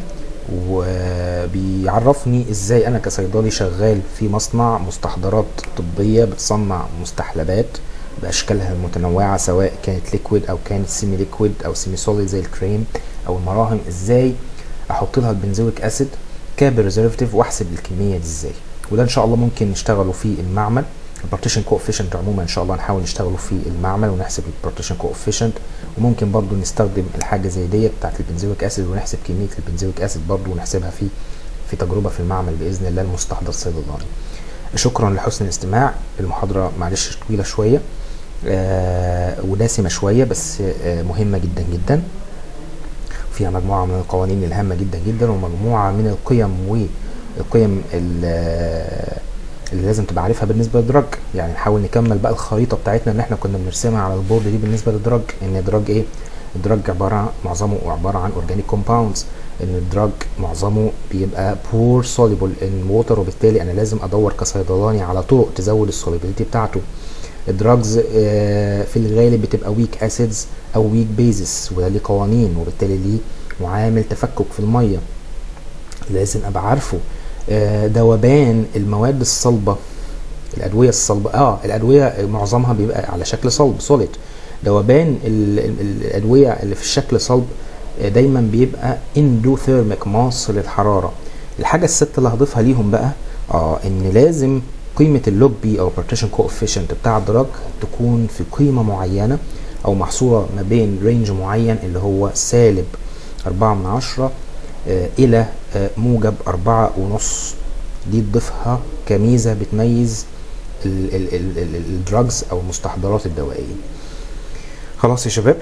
وبيعرفني ازاي انا كصيدلي شغال في مصنع مستحضرات طبيه بتصنع مستحلبات باشكالها المتنوعه سواء كانت ليكويد او كانت سيمي ليكويد او سيمي سوليد زي الكريم او المراهم ازاي احط لها البنزويك اسيد كبريزرفتيف واحسب الكميه دي ازاي وده ان شاء الله ممكن نشتغله في المعمل البارتيشن كوفيشنت عموما ان شاء الله نحاول نشتغله في المعمل ونحسب البارتيشن كوفيشنت وممكن برضو نستخدم الحاجه زي ديت بتاعت البنزويك اسيد ونحسب كميه البنزويك اسيد برضو ونحسبها في في تجربه في المعمل باذن الله المستحضر صيدلاني شكرا لحسن الاستماع المحاضره معلش طويله شويه آه ودسمه شويه بس آه مهمه جدا جدا فيها مجموعه من القوانين الهامه جدا جدا ومجموعه من القيم والقيم اللي لازم تبقى عارفها بالنسبه للدرج يعني نحاول نكمل بقى الخريطه بتاعتنا اللي احنا كنا بنرسمها على البورد دي بالنسبه للدرج ان الدرج ايه الدرج عباره عن معظمه عباره عن اورجانيك كومباوندز ان الدرج معظمه بيبقى بور سوليبل ان ووتر وبالتالي انا لازم ادور كصيدلاني على طرق تزود السوليبيليتي بتاعته الدراجز في الغالب بتبقى ويك اسيدز او ويك بيزس وده ليه قوانين وبالتالي ليه معامل تفكك في الميه لازم ابقى عارفه ذوبان المواد الصلبه الادويه الصلبه اه الادويه معظمها بيبقى على شكل صلب سوليد ذوبان ال- ال- الادويه اللي في الشكل صلب آه، دايما بيبقى اندوثيرميك ماص للحراره الحاجه الست اللي هضيفها ليهم بقى اه ان لازم قيمه اللوج بي او بارتيشن كوفيشنت بتاع الدراج تكون في قيمه معينه او محصوره ما بين رينج معين اللي هو سالب أربعة من عشرة آه، إلى آه، موجب أربعة ونص دي تضيفها كميزة بتميز الدراجز أو المستحضرات الدوائية خلاص يا شباب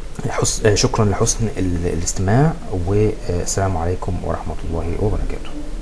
حس... آه، شكرا لحسن ال- الاستماع والسلام عليكم ورحمة الله وبركاته